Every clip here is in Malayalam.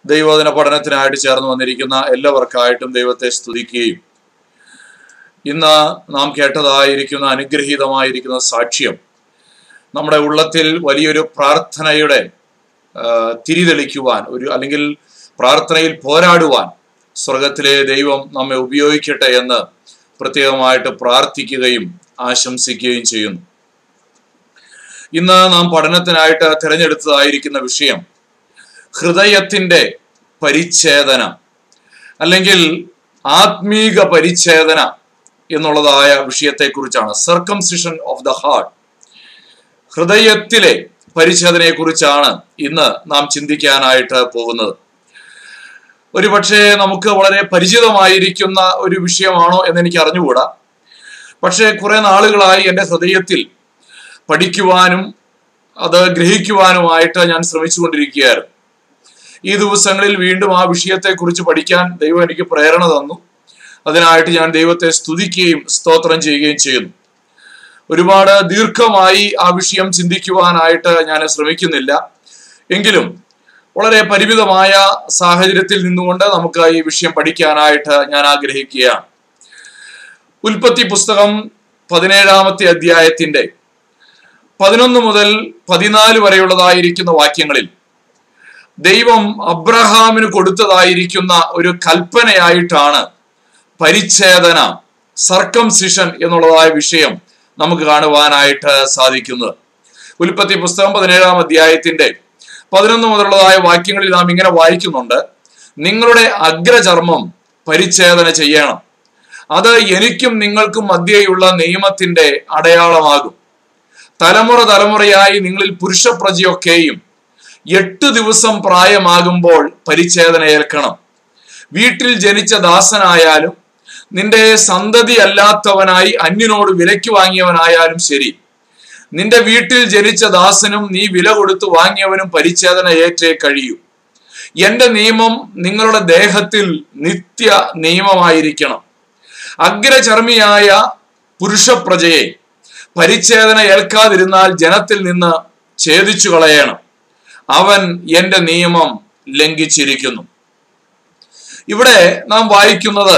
ദൈവദിന പഠനത്തിനായിട്ട് ചേർന്ന് വന്നിരിക്കുന്ന എല്ലാവർക്കായിട്ടും ദൈവത്തെ സ്തുതിക്കുകയും ഇന്ന് നാം കേട്ടതായിരിക്കുന്ന അനുഗ്രഹീതമായിരിക്കുന്ന സാക്ഷ്യം നമ്മുടെ ഉള്ളത്തിൽ വലിയൊരു പ്രാർത്ഥനയുടെ ആ, തിരിതെളിക്കുവാൻ ഒരു അല്ലെങ്കിൽ പ്രാർത്ഥനയിൽ പോരാടുവാൻ സ്വർഗത്തിലെ ദൈവം നമ്മെ ഉപയോഗിക്കട്ടെ എന്ന് പ്രത്യേകമായിട്ട് പ്രാർത്ഥിക്കുകയും ആശംസിക്കുകയും ചെയ്യുന്നു ഇന്ന് നാം പഠനത്തിനായിട്ട് തിരഞ്ഞെടുത്തതായിരിക്കുന്ന വിഷയം ഹൃദയത്തിന്റെ പരിച്ഛേദന അല്ലെങ്കിൽ ആത്മീക പരിച്ഛേദന എന്നുള്ളതായ വിഷയത്തെക്കുറിച്ചാണ് സർക്കംസിഷൻ ഓഫ് ദ ഹാർട്ട് ഹൃദയത്തിലെ പരിച്ഛേദനയെ കുറിച്ചാണ് ഇന്ന് നാം ചിന്തിക്കാനായിട്ട് പോകുന്നത് ഒരുപക്ഷെ നമുക്ക് വളരെ പരിചിതമായിരിക്കുന്ന ഒരു വിഷയമാണോ എന്ന് എനിക്ക് അറിഞ്ഞുകൂടാ പക്ഷേ കുറെ നാളുകളായി എൻ്റെ ഹൃദയത്തിൽ പഠിക്കുവാനും അത് ഗ്രഹിക്കുവാനുമായിട്ട് ഞാൻ ശ്രമിച്ചുകൊണ്ടിരിക്കുകയായിരുന്നു ഈ ദിവസങ്ങളിൽ വീണ്ടും ആ വിഷയത്തെക്കുറിച്ച് പഠിക്കാൻ ദൈവം എനിക്ക് പ്രേരണ തന്നു അതിനായിട്ട് ഞാൻ ദൈവത്തെ സ്തുതിക്കുകയും സ്തോത്രം ചെയ്യുകയും ചെയ്യുന്നു ഒരുപാട് ദീർഘമായി ആ വിഷയം ചിന്തിക്കുവാനായിട്ട് ഞാൻ ശ്രമിക്കുന്നില്ല എങ്കിലും വളരെ പരിമിതമായ സാഹചര്യത്തിൽ നിന്നുകൊണ്ട് നമുക്ക് ഈ വിഷയം പഠിക്കാനായിട്ട് ഞാൻ ആഗ്രഹിക്കുകയാണ് ഉൽപ്പത്തി പുസ്തകം പതിനേഴാമത്തെ അധ്യായത്തിന്റെ പതിനൊന്ന് മുതൽ പതിനാല് വരെയുള്ളതായിരിക്കുന്ന വാക്യങ്ങളിൽ ദൈവം അബ്രഹാമിന് കൊടുത്തതായിരിക്കുന്ന ഒരു കൽപ്പനയായിട്ടാണ് പരിച്ഛേദന സർക്കംസിഷൻ എന്നുള്ളതായ വിഷയം നമുക്ക് കാണുവാനായിട്ട് സാധിക്കുന്നത് ഉൽപ്പത്തി പുസ്തകം പതിനേഴാം അധ്യായത്തിന്റെ പതിനൊന്ന് മുതലുള്ളതായ വാക്യങ്ങളിൽ നാം ഇങ്ങനെ വായിക്കുന്നുണ്ട് നിങ്ങളുടെ അഗ്രചർമ്മം പരിച്ഛേദന ചെയ്യണം അത് എനിക്കും നിങ്ങൾക്കും മധ്യേയുള്ള നിയമത്തിന്റെ അടയാളമാകും തലമുറ തലമുറയായി നിങ്ങളിൽ പുരുഷപ്രജയൊക്കെയും എട്ട് ദിവസം പ്രായമാകുമ്പോൾ പരിച്ഛേദന ഏൽക്കണം വീട്ടിൽ ജനിച്ച ദാസനായാലും നിന്റെ സന്തതി അല്ലാത്തവനായി അന്യനോട് വിലയ്ക്ക് വാങ്ങിയവനായാലും ശരി നിന്റെ വീട്ടിൽ ജനിച്ച ദാസനും നീ വില കൊടുത്ത് വാങ്ങിയവനും പരിച്ഛേദന ഏറ്റേ കഴിയൂ എന്റെ നിയമം നിങ്ങളുടെ ദേഹത്തിൽ നിത്യ നിയമമായിരിക്കണം അഗ്രചർമ്മിയായ പുരുഷപ്രജയെ പരിച്ഛേദന ഏൽക്കാതിരുന്നാൽ ജനത്തിൽ നിന്ന് ഛേദിച്ചു കളയണം അവൻ എന്റെ നിയമം ലംഘിച്ചിരിക്കുന്നു ഇവിടെ നാം വായിക്കുന്നത്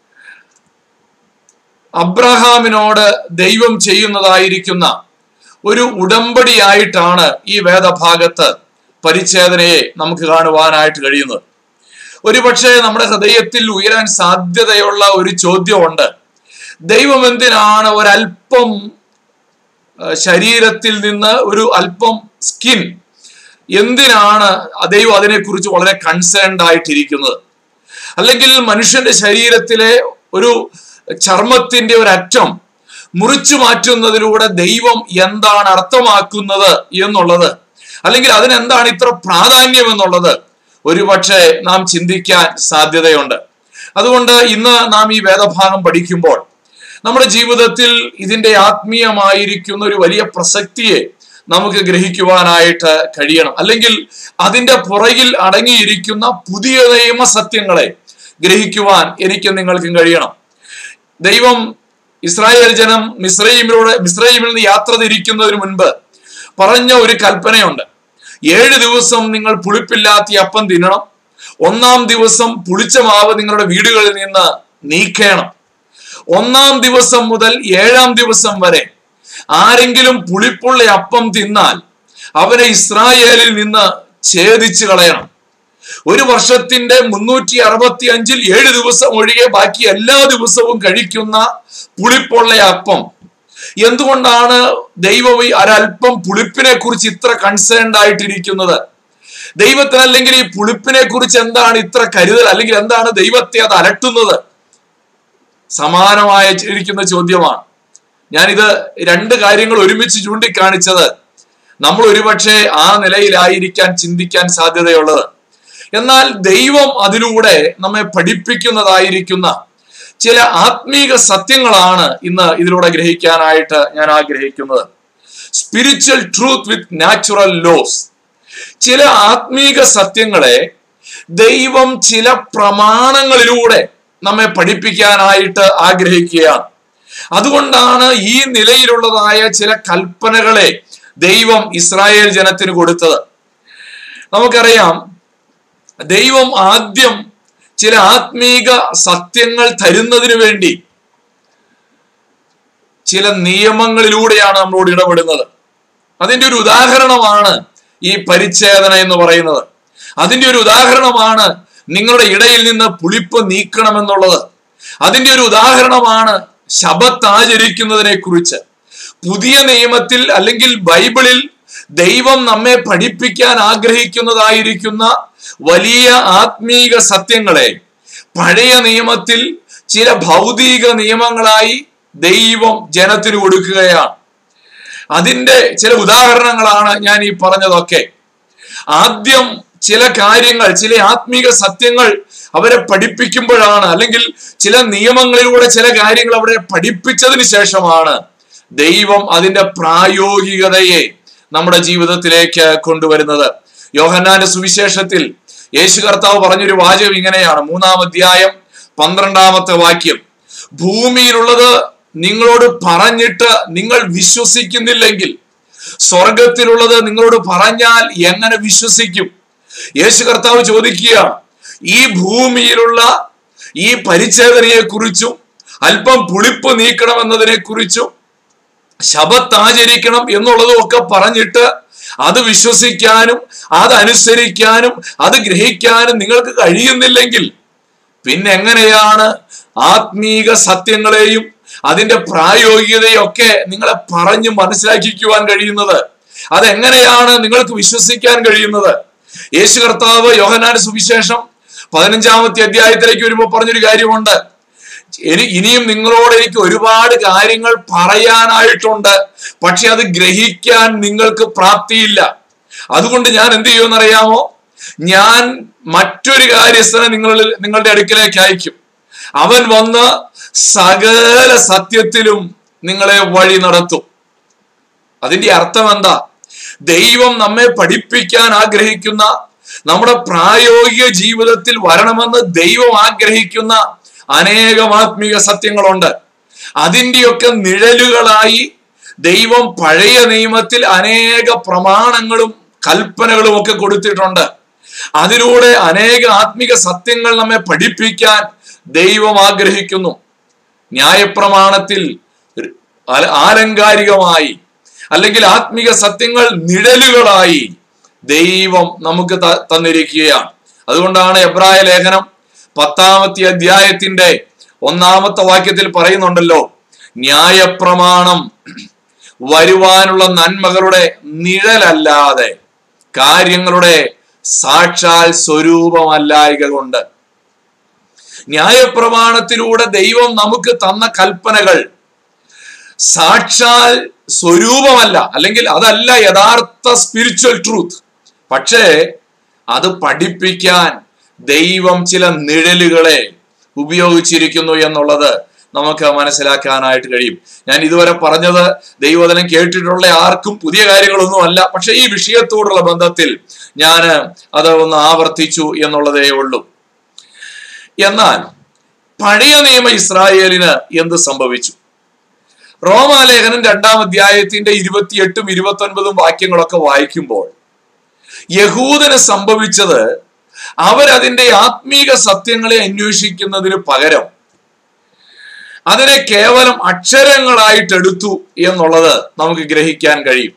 അബ്രഹാമിനോട് ദൈവം ചെയ്യുന്നതായിരിക്കുന്ന ഒരു ഉടമ്പടിയായിട്ടാണ് ഈ വേദഭാഗത്ത് പരിച്ഛേദനയെ നമുക്ക് കാണുവാനായിട്ട് കഴിയുന്നത് ഒരുപക്ഷെ നമ്മുടെ ഹൃദയത്തിൽ ഉയരാൻ സാധ്യതയുള്ള ഒരു ചോദ്യമുണ്ട് ദൈവം എന്തിനാണ് ഒരല്പം ഏഹ്, ശരീരത്തിൽ നിന്ന് ഒരു അല്പം സ്കിൻ എന്തിനാണ് ദൈവം അതിനെക്കുറിച്ച് വളരെ കൺസേൺഡ് ആയിട്ടിരിക്കുന്നത് അല്ലെങ്കിൽ മനുഷ്യന്റെ ശരീരത്തിലെ ഒരു ചർമ്മത്തിന്റെ ഒരു അറ്റം മുറിച്ചു മാറ്റുന്നതിലൂടെ ദൈവം എന്താണ് അർത്ഥമാക്കുന്നത് എന്നുള്ളത് അല്ലെങ്കിൽ അതിനെന്താണ് ഇത്ര പ്രാധാന്യം എന്നുള്ളത് ഒരുപക്ഷെ നാം ചിന്തിക്കാൻ സാധ്യതയുണ്ട് അതുകൊണ്ട് ഇന്ന് നാം ഈ വേദഭാഗം പഠിക്കുമ്പോൾ നമ്മുടെ ജീവിതത്തിൽ ഇതിന്റെ ആത്മീയമായിരിക്കുന്ന ഒരു വലിയ പ്രസക്തിയെ നമുക്ക് ഗ്രഹിക്കുവാനായിട്ട് കഴിയണം അല്ലെങ്കിൽ അതിന്റെ പുറകിൽ അടങ്ങിയിരിക്കുന്ന പുതിയ നിയമ സത്യങ്ങളെ ഗ്രഹിക്കുവാൻ എനിക്ക് നിങ്ങൾക്കും കഴിയണം ദൈവം ഇസ്രായേൽ ജനം മിസ്രൈമിലൂടെ മിസ്രൈമിൽ നിന്ന് യാത്ര തിരിക്കുന്നതിന് മുൻപ് പറഞ്ഞ ഒരു കൽപ്പനയുണ്ട് ഏഴ് ദിവസം നിങ്ങൾ പുളിപ്പില്ലാത്ത ഈ അപ്പം തിന്നണം ഒന്നാം ദിവസം പുളിച്ച മാവ് നിങ്ങളുടെ വീടുകളിൽ നിന്ന് നീക്കണം ഒന്നാം ദിവസം മുതൽ ഏഴാം ദിവസം വരെ ആരെങ്കിലും പുളിപ്പുള്ള അപ്പം തിന്നാൽ അവനെ ഇസ്രായേലിൽ നിന്ന് ഛേദിച്ചു കളയണം ഒരു വർഷത്തിന്റെ മുന്നൂറ്റി അറുപത്തി അഞ്ചിൽ ഏഴ് ദിവസം ഒഴികെ ബാക്കി എല്ലാ ദിവസവും കഴിക്കുന്ന പുളിപ്പുള്ള അപ്പം എന്തുകൊണ്ടാണ് ദൈവം ഈ ഒരല്പം പുളിപ്പിനെ കുറിച്ച് ഇത്ര കൺസേൺഡ് ആയിട്ടിരിക്കുന്നത് ദൈവത്തിന് അല്ലെങ്കിൽ ഈ പുളിപ്പിനെ കുറിച്ച് എന്താണ് ഇത്ര കരുതൽ അല്ലെങ്കിൽ എന്താണ് ദൈവത്തെ അത് അലട്ടുന്നത് സമാനമായ ഇരിക്കുന്ന ചോദ്യമാണ് ഞാനിത് രണ്ട് കാര്യങ്ങൾ ഒരുമിച്ച് ചൂണ്ടിക്കാണിച്ചത് നമ്മൾ ഒരുപക്ഷെ ആ നിലയിലായിരിക്കാൻ ചിന്തിക്കാൻ സാധ്യതയുള്ളത് എന്നാൽ ദൈവം അതിലൂടെ നമ്മെ പഠിപ്പിക്കുന്നതായിരിക്കുന്ന ചില ആത്മീക സത്യങ്ങളാണ് ഇന്ന് ഇതിലൂടെ ഗ്രഹിക്കാനായിട്ട് ഞാൻ ആഗ്രഹിക്കുന്നത് spiritual truth with natural laws ചില ആത്മീക സത്യങ്ങളെ ദൈവം ചില പ്രമാണങ്ങളിലൂടെ നമ്മെ പഠിപ്പിക്കാനായിട്ട് ആഗ്രഹിക്കുകയാണ് അതുകൊണ്ടാണ് ഈ നിലയിലുള്ളതായ ചില കൽപ്പനകളെ ദൈവം ഇസ്രായേൽ ജനത്തിന് കൊടുത്തത് നമുക്കറിയാം ദൈവം ആദ്യം ചില ആത്മീക സത്യങ്ങൾ തരുന്നതിന് വേണ്ടി ചില നിയമങ്ങളിലൂടെയാണ് നമ്മളോട് ഇടപെടുന്നത് അതിന്റെ ഒരു ഉദാഹരണമാണ് ഈ പരിച്ഛേദന എന്ന് പറയുന്നത് അതിന്റെ ഒരു ഉദാഹരണമാണ് നിങ്ങളുടെ ഇടയിൽ നിന്ന് പുളിപ്പ് നീക്കണമെന്നുള്ളത് അതിന്റെ ഒരു ഉദാഹരണമാണ് ശബത്ത് ആചരിക്കുന്നതിനെ കുറിച്ച് പുതിയ നിയമത്തിൽ അല്ലെങ്കിൽ ബൈബിളിൽ ദൈവം നമ്മെ പഠിപ്പിക്കാൻ ആഗ്രഹിക്കുന്നതായിരിക്കുന്ന വലിയ ആത്മീക സത്യങ്ങളെ പഴയ നിയമത്തിൽ ചില ഭൗതിക നിയമങ്ങളായി ദൈവം ജനത്തിന് കൊടുക്കുകയാണ് അതിന്റെ ചില ഉദാഹരണങ്ങളാണ് ഞാൻ ഈ പറഞ്ഞതൊക്കെ ആദ്യം ചില കാര്യങ്ങൾ ചില ആത്മീക സത്യങ്ങൾ അവരെ പഠിപ്പിക്കുമ്പോഴാണ് അല്ലെങ്കിൽ ചില നിയമങ്ങളിലൂടെ ചില കാര്യങ്ങൾ അവരെ പഠിപ്പിച്ചതിന് ശേഷമാണ് ദൈവം അതിന്റെ പ്രായോഗികതയെ നമ്മുടെ ജീവിതത്തിലേക്ക് കൊണ്ടുവരുന്നത് യോഹന്നാന്റെ സുവിശേഷത്തിൽ യേശു കർത്താവ് പറഞ്ഞൊരു വാചകം ഇങ്ങനെയാണ് മൂന്നാം അധ്യായം പന്ത്രണ്ടാമത്തെ വാക്യം ഭൂമിയിലുള്ളത് നിങ്ങളോട് പറഞ്ഞിട്ട് നിങ്ങൾ വിശ്വസിക്കുന്നില്ലെങ്കിൽ സ്വർഗത്തിലുള്ളത് നിങ്ങളോട് പറഞ്ഞാൽ എങ്ങനെ വിശ്വസിക്കും യേശു കർത്താവ് ചോദിക്കുകയാണ് ഈ ഭൂമിയിലുള്ള ഈ പരിച്ഛേദനയെ കുറിച്ചും അല്പം പുളിപ്പ് നീക്കണമെന്നതിനെ കുറിച്ചും ശബത്താചരിക്കണം എന്നുള്ളതും ഒക്കെ പറഞ്ഞിട്ട് അത് വിശ്വസിക്കാനും അത് അനുസരിക്കാനും അത് ഗ്രഹിക്കാനും നിങ്ങൾക്ക് കഴിയുന്നില്ലെങ്കിൽ പിന്നെ എങ്ങനെയാണ് ആത്മീക സത്യങ്ങളെയും അതിന്റെ പ്രായോഗികതയും ഒക്കെ നിങ്ങളെ പറഞ്ഞു മനസ്സിലാക്കിക്കുവാൻ കഴിയുന്നത് അതെങ്ങനെയാണ് നിങ്ങൾക്ക് വിശ്വസിക്കാൻ കഴിയുന്നത് യേശു കർത്താവ് യോഹനാൻ സുവിശേഷം പതിനഞ്ചാമത്തെ അധ്യായത്തിലേക്ക് വരുമ്പോൾ പറഞ്ഞൊരു കാര്യമുണ്ട് എനി ഇനിയും നിങ്ങളോട് എനിക്ക് ഒരുപാട് കാര്യങ്ങൾ പറയാനായിട്ടുണ്ട് പക്ഷെ അത് ഗ്രഹിക്കാൻ നിങ്ങൾക്ക് പ്രാപ്തിയില്ല അതുകൊണ്ട് ഞാൻ എന്ത് ചെയ്യുമെന്നറിയാമോ ഞാൻ മറ്റൊരു കാര്യസ്ഥനെ നിങ്ങളിൽ നിങ്ങളുടെ അടുക്കിലേക്ക് അയക്കും അവൻ വന്ന് സകല സത്യത്തിലും നിങ്ങളെ വഴി നടത്തും അതിന്റെ അർത്ഥം എന്താ ദൈവം നമ്മെ പഠിപ്പിക്കാൻ ആഗ്രഹിക്കുന്ന നമ്മുടെ പ്രായോഗിക ജീവിതത്തിൽ വരണമെന്ന് ദൈവം ആഗ്രഹിക്കുന്ന അനേകം ആത്മീക സത്യങ്ങളുണ്ട് അതിൻ്റെയൊക്കെ നിഴലുകളായി ദൈവം പഴയ നിയമത്തിൽ അനേക പ്രമാണങ്ങളും കൽപ്പനകളും ഒക്കെ കൊടുത്തിട്ടുണ്ട് അതിലൂടെ അനേക ആത്മീക സത്യങ്ങൾ നമ്മെ പഠിപ്പിക്കാൻ ദൈവം ആഗ്രഹിക്കുന്നു ന്യായപ്രമാണത്തിൽ ആല- ആലങ്കാരികമായി അല്ലെങ്കിൽ ആത്മീക സത്യങ്ങൾ നിഴലുകളായി ദൈവം നമുക്ക് ത- തന്നിരിക്കുകയാണ് അതുകൊണ്ടാണ് എബ്രായ ലേഖനം പത്താമത്തെ അധ്യായത്തിന്റെ ഒന്നാമത്തെ വാക്യത്തിൽ പറയുന്നുണ്ടല്ലോ ന്യായപ്രമാണം വരുവാനുള്ള നന്മകളുടെ നിഴലല്ലാതെ കാര്യങ്ങളുടെ സാക്ഷാൽ സ്വരൂപമല്ലായക കൊണ്ട് ന്യായപ്രമാണത്തിലൂടെ ദൈവം നമുക്ക് തന്ന കൽപ്പനകൾ സാക്ഷാൽ സ്വരൂപമല്ല അല്ലെങ്കിൽ അതല്ല യഥാർത്ഥ സ്പിരിച്വൽ ട്രൂത്ത് പക്ഷേ അത് പഠിപ്പിക്കാൻ ദൈവം ചില നിഴലുകളെ ഉപയോഗിച്ചിരിക്കുന്നു എന്നുള്ളത് നമുക്ക് മനസ്സിലാക്കാനായിട്ട് കഴിയും ഞാൻ ഇതുവരെ പറഞ്ഞത് ദൈവവചനം കേട്ടിട്ടുള്ള ആർക്കും പുതിയ കാര്യങ്ങളൊന്നും അല്ല പക്ഷെ ഈ വിഷയത്തോടുള്ള ബന്ധത്തിൽ ഞാൻ അത് ഒന്ന് ആവർത്തിച്ചു എന്നുള്ളതേ ഉള്ളൂ എന്നാൽ പഴയ നിയമ ഇസ്രായേലിന് എന്ത് സംഭവിച്ചു റോമാലേഖനം രണ്ടാം അധ്യായത്തിന്റെ ഇരുപത്തിയെട്ടും ഇരുപത്തി ഒൻപതും വാക്യങ്ങളൊക്കെ വായിക്കുമ്പോൾ യഹൂദന് സംഭവിച്ചത് അവരതിന്റെ ആത്മീക സത്യങ്ങളെ അന്വേഷിക്കുന്നതിന് പകരം അതിനെ കേവലം അക്ഷരങ്ങളായിട്ട് എടുത്തു എന്നുള്ളത് നമുക്ക് ഗ്രഹിക്കാൻ കഴിയും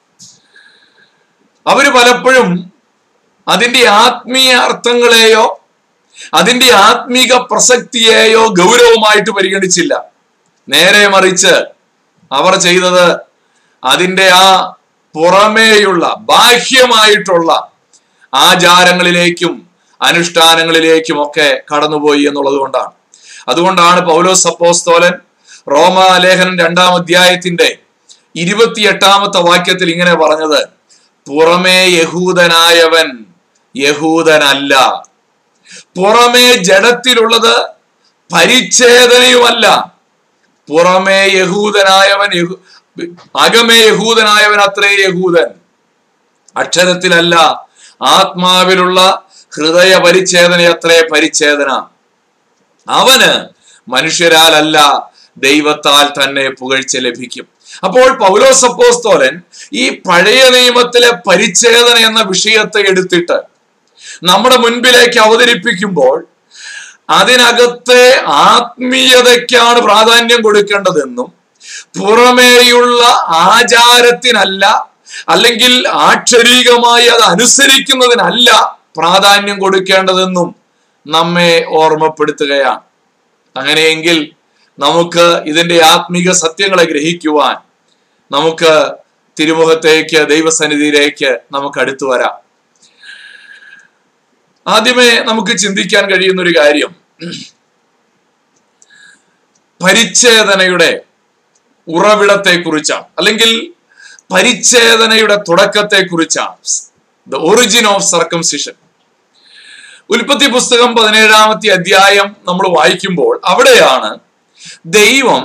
അവര് പലപ്പോഴും അതിന്റെ ആത്മീയ അർത്ഥങ്ങളെയോ അതിന്റെ ആത്മീക പ്രസക്തിയെയോ ഗൗരവമായിട്ട് പരിഗണിച്ചില്ല നേരെ മറിച്ച് അവർ ചെയ്തത് അതിന്റെ ആ പുറമേയുള്ള ബാഹ്യമായിട്ടുള്ള ആചാരങ്ങളിലേക്കും അനുഷ്ഠാനങ്ങളിലേക്കും ഒക്കെ കടന്നുപോയി എന്നുള്ളത് കൊണ്ടാണ് അതുകൊണ്ടാണ് പൗലോസ് അപ്പോസ്തോലൻ റോമാലേഖനം രണ്ടാം അധ്യായത്തിന്റെ ഇരുപത്തിയെട്ടാമത്തെ വാക്യത്തിൽ ഇങ്ങനെ പറഞ്ഞത് പുറമേ യഹൂദനായവൻ യഹൂദനല്ല പുറമേ ജഡത്തിലുള്ളത് പരിച്ഛേദനയുമല്ല പുറമേ യഹൂദനായവൻ യഹൂ അകമേ യഹൂദനായവൻ അത്രേ യഹൂദൻ അക്ഷരത്തിലല്ല ആത്മാവിലുള്ള ഹൃദയ പരിച്ഛേദന അത്രേ പരിച്ഛേദന അവന് മനുഷ്യരാലല്ല ദൈവത്താൽ തന്നെ പുകഴ്ച ലഭിക്കും അപ്പോൾ പൗലോസ് അപ്പോസ്തോലൻ ഈ പഴയ നിയമത്തിലെ പരിച്ഛേദന എന്ന വിഷയത്തെ എടുത്തിട്ട് നമ്മുടെ മുൻപിലേക്ക് അവതരിപ്പിക്കുമ്പോൾ അതിനകത്തെ ആത്മീയതയ്ക്കാണ് പ്രാധാന്യം കൊടുക്കേണ്ടതെന്നും പുറമേയുള്ള ആചാരത്തിനല്ല അല്ലെങ്കിൽ ആക്ഷരീകമായി അത് അനുസരിക്കുന്നതിനല്ല പ്രാധാന്യം കൊടുക്കേണ്ടതെന്നും നമ്മെ ഓർമ്മപ്പെടുത്തുകയാണ് അങ്ങനെയെങ്കിൽ നമുക്ക് ഇതിന്റെ ആത്മീക സത്യങ്ങളെ ഗ്രഹിക്കുവാൻ നമുക്ക് തിരുമുഖത്തേക്ക് ദൈവസന്നിധിയിലേക്ക് നമുക്ക് അടുത്തു വരാം ആദ്യമേ നമുക്ക് ചിന്തിക്കാൻ കഴിയുന്ന ഒരു കാര്യം പരിച്ഛേദനയുടെ ഉറവിടത്തെ കുറിച്ചാണ് അല്ലെങ്കിൽ പരിച്ഛേദനയുടെ തുടക്കത്തെ കുറിച്ചാണ് ദ ഒറിജിൻ ഓഫ് സർക്കംസിഷൻ ഉൽപ്പത്തി പുസ്തകം പതിനേഴാമത്തെ അധ്യായം നമ്മൾ വായിക്കുമ്പോൾ അവിടെയാണ് ദൈവം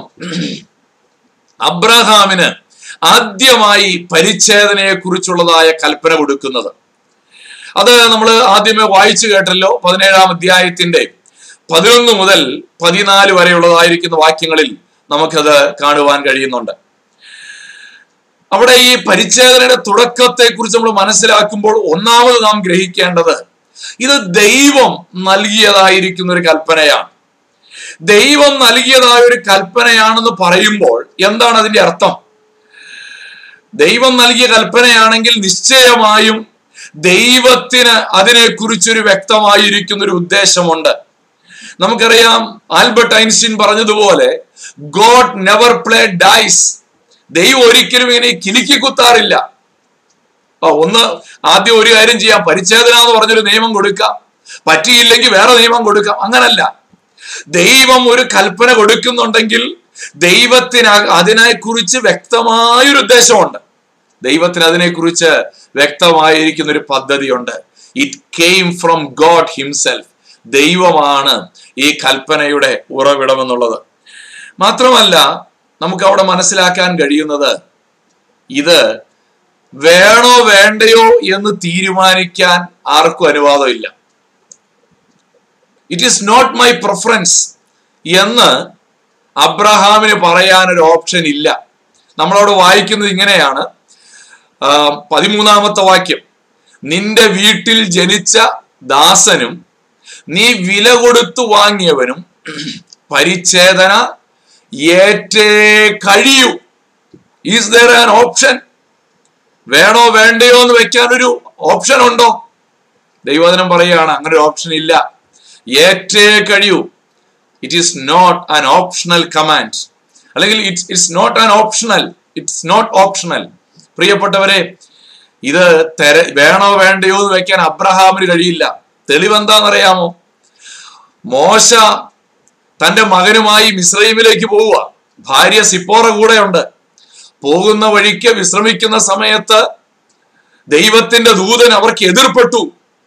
അബ്രഹാമിന് ആദ്യമായി പരിച്ഛേദനയെ കുറിച്ചുള്ളതായ കൽപ്പന കൊടുക്കുന്നത് അത് നമ്മൾ ആദ്യമേ വായിച്ചു കേട്ടല്ലോ പതിനേഴാം അധ്യായത്തിന്റെ പതിനൊന്ന് മുതൽ പതിനാല് വരെയുള്ളതായിരിക്കുന്ന വാക്യങ്ങളിൽ നമുക്കത് കാണുവാൻ കഴിയുന്നുണ്ട് അവിടെ ഈ പരിച്ഛേദനയുടെ തുടക്കത്തെ കുറിച്ച് നമ്മൾ മനസ്സിലാക്കുമ്പോൾ ഒന്നാമത് നാം ഗ്രഹിക്കേണ്ടത് ഇത് ദൈവം നൽകിയതായിരിക്കുന്ന ഒരു കൽപ്പനയാണ് ദൈവം നൽകിയതായ ഒരു കൽപ്പനയാണെന്ന് പറയുമ്പോൾ എന്താണ് അതിന്റെ അർത്ഥം ദൈവം നൽകിയ കൽപ്പനയാണെങ്കിൽ നിശ്ചയമായും ദൈവത്തിന് അതിനെക്കുറിച്ചൊരു വ്യക്തമായിരിക്കുന്ന ഒരു ഉദ്ദേശമുണ്ട് നമുക്കറിയാം ആൽബർട്ട് ഐൻസ്റ്റീൻ പറഞ്ഞതുപോലെ ഗോഡ് നെവർ പ്ലേ ഡൈസ് ദൈവം ഒരിക്കലും ഇങ്ങനെ കിലുക്കി കുത്താറില്ല ആ ഒന്ന് ആദ്യം ഒരു കാര്യം ചെയ്യാം പരിച്ഛേദന എന്ന് പറഞ്ഞൊരു നിയമം കൊടുക്കാം പറ്റിയില്ലെങ്കിൽ വേറെ നിയമം കൊടുക്കാം അങ്ങനല്ല ദൈവം ഒരു കൽപ്പന കൊടുക്കുന്നുണ്ടെങ്കിൽ ദൈവത്തിന് അതിനെക്കുറിച്ച് വ്യക്തമായൊരു ഉദ്ദേശമുണ്ട് ദൈവത്തിന് അതിനെക്കുറിച്ച് വ്യക്തമായിരിക്കുന്ന ഒരു പദ്ധതിയുണ്ട് it came from God himself ദൈവമാണ് ഈ കൽപ്പനയുടെ ഉറവിടമെന്നുള്ളത് മാത്രമല്ല നമുക്ക് അവിടെ മനസ്സിലാക്കാൻ കഴിയുന്നത് ഇത് വേണോ വേണ്ടയോ എന്ന് തീരുമാനിക്കാൻ ആർക്കും അനുവാദമില്ല it is not my preference എന്ന് അബ്രഹാമിന് പറയാൻ ഒരു ഓപ്ഷൻ ഇല്ല നമ്മളവിടെ വായിക്കുന്നത് ഇങ്ങനെയാണ് പതിമൂന്നാമത്തെ വാക്യം നിന്റെ വീട്ടിൽ ജനിച്ച ദാസനും നീ വില കൊടുത്തു വാങ്ങിയവനും പരിച്ഛേദന ഏറ്റേ കഴിയൂ ഈസ് ദർ ആൻ ഓപ്ഷൻ വേണോ വേണ്ടയോ എന്ന് വെക്കാൻ ഒരു ഓപ്ഷൻ ഉണ്ടോ ദൈവവചനം പറയുകയാണ് അങ്ങനെ ഒരു ഓപ്ഷൻ ഇല്ല ഏറ്റേ കഴിയൂ it is not an optional command അല്ലെങ്കിൽ it's it's not an optional it's not optional പ്രിയപ്പെട്ടവരെ ഇത് തെര വേണോ വേണ്ടയോ എന്ന് വെക്കാൻ അബ്രഹാമിന് കഴിയില്ല തെളിവെന്താണെന്നറിയാമോ മോശ തന്റെ മകനുമായി മിശ്രൈമിലേക്ക് പോവുക ഭാര്യ സിപ്പോറ കൂടെയുണ്ട് പോകുന്ന വഴിക്ക് വിശ്രമിക്കുന്ന സമയത്ത് ദൈവത്തിന്റെ ദൂതൻ അവർക്ക് എതിർപ്പെട്ടു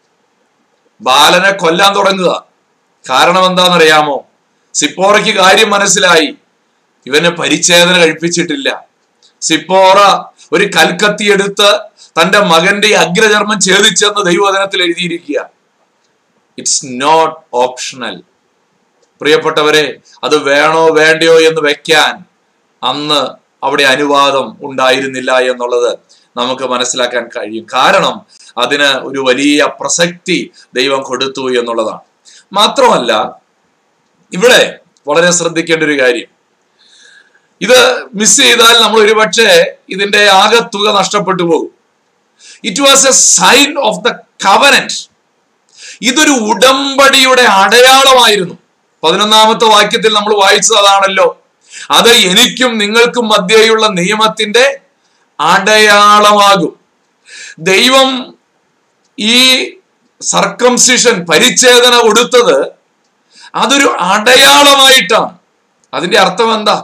ബാലനെ കൊല്ലാൻ തുടങ്ങുക കാരണം എന്താണെന്നറിയാമോ സിപ്പോറയ്ക്ക് കാര്യം മനസ്സിലായി ഇവനെ പരിച്ഛേദന കഴിപ്പിച്ചിട്ടില്ല സിപ്പോറ ഒരു കൽക്കത്തി എടുത്ത് തന്റെ മകന്റെ അഗ്രചർമ്മം ഛേദിച്ചെന്ന് ദൈവവചനത്തിൽ എഴുതിയിരിക്കുക ഇറ്റ്സ് നോട്ട് ഓപ്ഷണൽ പ്രിയപ്പെട്ടവരെ അത് വേണോ വേണ്ടയോ എന്ന് വെക്കാൻ അന്ന് അവിടെ അനുവാദം ഉണ്ടായിരുന്നില്ല എന്നുള്ളത് നമുക്ക് മനസ്സിലാക്കാൻ കഴിയും കാരണം അതിന് ഒരു വലിയ പ്രസക്തി ദൈവം കൊടുത്തു എന്നുള്ളതാണ് മാത്രമല്ല ഇവിടെ വളരെ ശ്രദ്ധിക്കേണ്ട ഒരു കാര്യം ഇത് മിസ് ചെയ്താൽ നമ്മൾ ഒരുപക്ഷെ ഇതിന്റെ ആകെ തുക നഷ്ടപ്പെട്ടു പോകും it was a sign of the covenant ഇതൊരു ഉടമ്പടിയുടെ അടയാളമായിരുന്നു പതിനൊന്നാമത്തെ വാക്യത്തിൽ നമ്മൾ വായിച്ചത് അതാണല്ലോ അത് എനിക്കും നിങ്ങൾക്കും മധ്യേയുള്ള നിയമത്തിന്റെ അടയാളമാകും ദൈവം ഈ സർക്കംസിഷൻ പരിച്ഛേദന കൊടുത്തത് അതൊരു അടയാളമായിട്ടാണ് അതിന്റെ അർത്ഥം എന്താ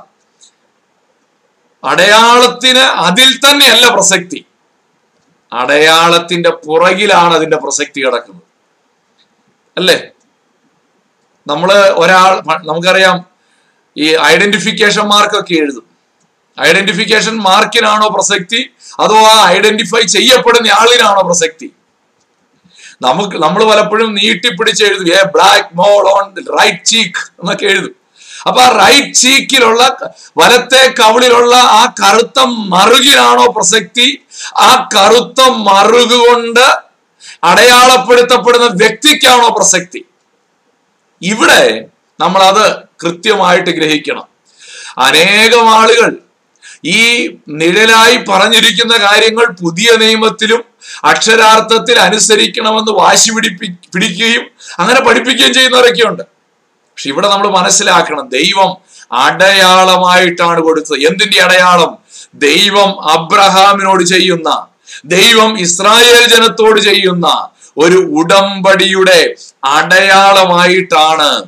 അടയാളത്തിന് അതിൽ തന്നെയല്ല പ്രസക്തി അടയാളത്തിന്റെ പുറകിലാണ് അതിന്റെ പ്രസക്തി കിടക്കുന്നത് അല്ലേ നമ്മള് ഒരാൾ നമുക്കറിയാം ഈ ഐഡന്റിഫിക്കേഷൻ മാർക്കൊക്കെ എഴുതും ഐഡന്റിഫിക്കേഷൻ മാർക്കിനാണോ പ്രസക്തി അതോ ആ ഐഡന്റിഫൈ ചെയ്യപ്പെടുന്ന ആളിനാണോ പ്രസക്തി നമുക്ക് നമ്മൾ പലപ്പോഴും നീട്ടിപ്പിടിച്ച് എഴുതും a black mole on right cheek എന്നൊക്കെ എഴുതും അപ്പൊ ആ റൈറ്റ് ചീക്കിലുള്ള വലത്തെ കവിളിലുള്ള ആ കറുത്ത മറുകിനാണോ പ്രസക്തി ആ കറുത്ത മറുക് കൊണ്ട് അടയാളപ്പെടുത്തപ്പെടുന്ന വ്യക്തിക്കാണോ പ്രസക്തി ഇവിടെ നമ്മൾ അത് കൃത്യമായിട്ട് ഗ്രഹിക്കണം അനേകം ആളുകൾ ഈ നിഴലായി പറഞ്ഞിരിക്കുന്ന കാര്യങ്ങൾ പുതിയ നിയമത്തിലും അക്ഷരാർത്ഥത്തിൽ അനുസരിക്കണമെന്ന് വാശി പിടിപ്പി പിടിക്കുകയും അങ്ങനെ പഠിപ്പിക്കുകയും ചെയ്യുന്നവരൊക്കെ ഉണ്ട് പക്ഷെ ഇവിടെ നമ്മൾ മനസ്സിലാക്കണം ദൈവം അടയാളമായിട്ടാണ് കൊടുത്തത് എന്തിന്റെ അടയാളം ദൈവം അബ്രഹാമിനോട് ചെയ്യുന്ന ദൈവം ഇസ്രായേൽ ജനത്തോട് ചെയ്യുന്ന ഒരു ഉടമ്പടിയുടെ അടയാളമായിട്ടാണ്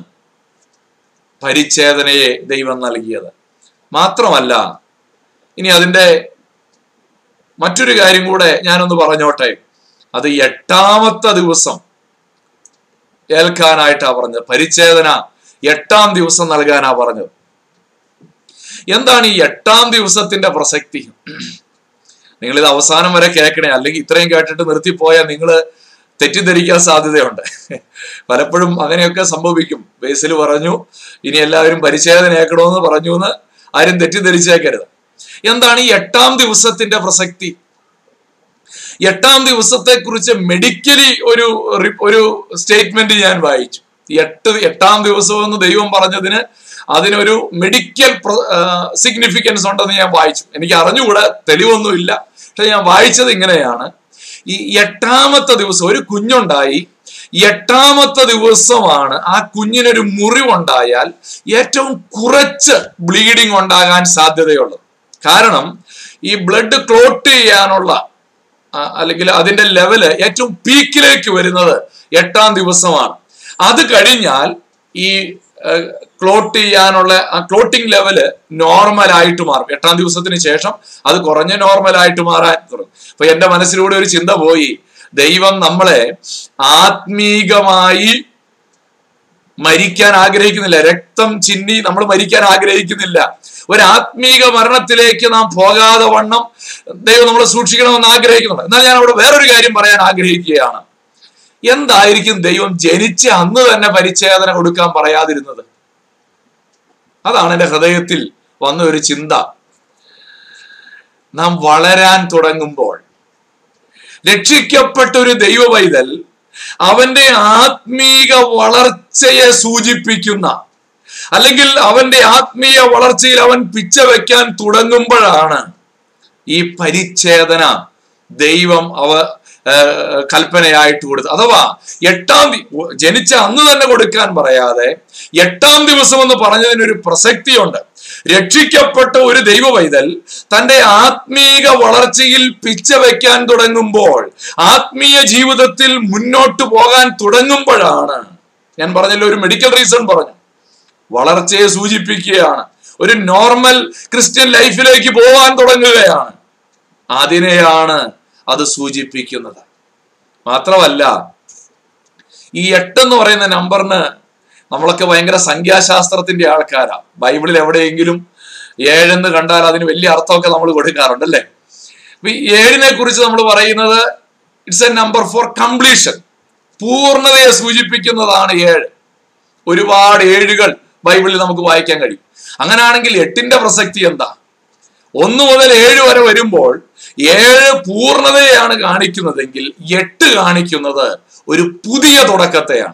പരിച്ഛേദനയെ ദൈവം നൽകിയത് മാത്രമല്ല ഇനി അതിന്റെ മറ്റൊരു കാര്യം കൂടെ ഞാനൊന്ന് പറഞ്ഞോട്ടെ അത് എട്ടാമത്തെ ദിവസം ഏൽക്കാനായിട്ടാ പറഞ്ഞത് പരിച്ഛേദന എട്ടാം ദിവസം നൽകാനാ പറഞ്ഞത് എന്താണ് ഈ എട്ടാം ദിവസത്തിന്റെ പ്രസക്തി നിങ്ങൾ ഇത് അവസാനം വരെ കേൾക്കണേ അല്ലെങ്കിൽ ഇത്രയും കേട്ടിട്ട് നിർത്തിപ്പോയാൽ നിങ്ങൾ തെറ്റിദ്ധരിക്കാൻ സാധ്യതയുണ്ട് പലപ്പോഴും അങ്ങനെയൊക്കെ സംഭവിക്കും ബേസിൽ പറഞ്ഞു ഇനി എല്ലാവരും പരിച്ഛേദന ഏക്കണമെന്ന് പറഞ്ഞു എന്ന് ആരും തെറ്റിദ്ധരിച്ചേക്കരുത് എന്താണ് ഈ എട്ടാം ദിവസത്തിന്റെ പ്രസക്തി എട്ടാം ദിവസത്തെ കുറിച്ച് മെഡിക്കലി ഒരു റി- ഒരു സ്റ്റേറ്റ്മെന്റ് ഞാൻ വായിച്ചു ഈ എട്ട് എട്ടാം ദിവസം എന്ന് ദൈവം പറഞ്ഞതിന് അതിനൊരു മെഡിക്കൽ സിഗ്നിഫിക്കൻസ് ഉണ്ടെന്ന് ഞാൻ വായിച്ചു എനിക്ക് അറിഞ്ഞുകൂടെ തെളിവൊന്നുമില്ല പക്ഷെ ഞാൻ വായിച്ചത് ഇങ്ങനെയാണ് ഈ എട്ടാമത്തെ ദിവസം ഒരു കുഞ്ഞുണ്ടായി എട്ടാമത്തെ ദിവസമാണ് ആ കുഞ്ഞിനൊരു മുറിവുണ്ടായാൽ ഏറ്റവും കുറച്ച് ബ്ലീഡിങ് ഉണ്ടാകാൻ സാധ്യതയുള്ളത് കാരണം ഈ ബ്ലഡ് ക്ലോട്ട് ചെയ്യാനുള്ള ആ, അല്ലെങ്കിൽ അതിന്റെ ലെവല് ഏറ്റവും പീക്കിലേക്ക് വരുന്നത് എട്ടാം ദിവസമാണ് അത് കഴിഞ്ഞാൽ ഈ ക്ലോട്ട് ചെയ്യാനുള്ള ആ ക്ലോട്ടിംഗ് ലെവല് നോർമൽ ആയിട്ട് മാറും എട്ടാം ദിവസത്തിന് ശേഷം അത് കുറഞ്ഞ നോർമൽ ആയിട്ട് മാറാൻ തുടങ്ങും അപ്പൊ എന്റെ മനസ്സിലൂടെ ഒരു ചിന്ത പോയി ദൈവം നമ്മളെ ആത്മീകമായി മരിക്കാൻ ആഗ്രഹിക്കുന്നില്ല രക്തം ചിന്നി നമ്മൾ മരിക്കാൻ ആഗ്രഹിക്കുന്നില്ല ഒരു ആത്മീക മരണത്തിലേക്ക് നാം പോകാതെ വണ്ണം ദൈവം നമ്മളെ സൂക്ഷിക്കണമെന്ന് ആഗ്രഹിക്കുന്നുണ്ട് എന്നാൽ ഞാൻ അവിടെ വേറൊരു കാര്യം പറയാൻ ആഗ്രഹിക്കുകയാണ് എന്തായിരിക്കും ദൈവം ജനിച്ച അന്ന് തന്നെ പരിച്ഛേദന കൊടുക്കാൻ പറയാതിരുന്നത് അതാണ് എൻ്റെ ഹൃദയത്തിൽ വന്ന ഒരു ചിന്ത നാം വളരാൻ തുടങ്ങുമ്പോൾ രക്ഷിക്കപ്പെട്ട ഒരു ദൈവ പൈതൽ അവന്റെ ആത്മീക വളർച്ചയെ സൂചിപ്പിക്കുന്ന അല്ലെങ്കിൽ അവന്റെ ആത്മീയ വളർച്ചയിൽ അവൻ പിച്ച വെക്കാൻ തുടങ്ങുമ്പോഴാണ് ഈ പരിച്ഛേദന ദൈവം അവ ആ, കൽപ്പനയായിട്ട് കൊടുത്തു അഥവാ എട്ടാം ദി- ജനിച്ച അന്ന് തന്നെ കൊടുക്കാൻ പറയാതെ എട്ടാം ദിവസം എന്ന് പറഞ്ഞതിനൊരു പ്രസക്തിയുണ്ട് രക്ഷിക്കപ്പെട്ട ഒരു ദൈവ പൈതൽ തന്റെ ആത്മീക വളർച്ചയിൽ പിച്ച വെക്കാൻ തുടങ്ങുമ്പോൾ ആത്മീയ ജീവിതത്തിൽ മുന്നോട്ട് പോകാൻ തുടങ്ങുമ്പോഴാണ് ഞാൻ പറഞ്ഞല്ലോ ഒരു മെഡിക്കൽ റീസൺ പറഞ്ഞു വളർച്ചയെ സൂചിപ്പിക്കുകയാണ് ഒരു നോർമൽ ക്രിസ്ത്യൻ ലൈഫിലേക്ക് പോകാൻ തുടങ്ങുകയാണ് അതിനെയാണ് അത് സൂചിപ്പിക്കുന്നത് മാത്രമല്ല ഈ എട്ടെന്ന് പറയുന്ന നമ്പറിന് നമ്മളൊക്കെ ഭയങ്കര സംഖ്യാശാസ്ത്രത്തിന്റെ ആൾക്കാരാ ബൈബിളിൽ എവിടെയെങ്കിലും ഏഴെന്ന് കണ്ടാൽ അതിന് വലിയ അർത്ഥമൊക്കെ നമ്മൾ കൊടുക്കാറുണ്ട് അല്ലേ അപ്പൊ ഈ ഏഴിനെ കുറിച്ച് നമ്മൾ പറയുന്നത് it's a number for completion പൂർണ്ണതയെ സൂചിപ്പിക്കുന്നതാണ് ഏഴ് ഒരുപാട് ഏഴുകൾ ബൈബിളിൽ നമുക്ക് വായിക്കാൻ കഴിയും അങ്ങനെയാണെങ്കിൽ എട്ടിന്റെ പ്രസക്തി എന്താ ഒന്ന് മുതൽ ഏഴ് വരെ വരുമ്പോൾ ഏഴ് പൂർണ്ണതയാണ് കാണിക്കുന്നതെങ്കിൽ എട്ട് കാണിക്കുന്നത് ഒരു പുതിയ തുടക്കത്തെയാണ്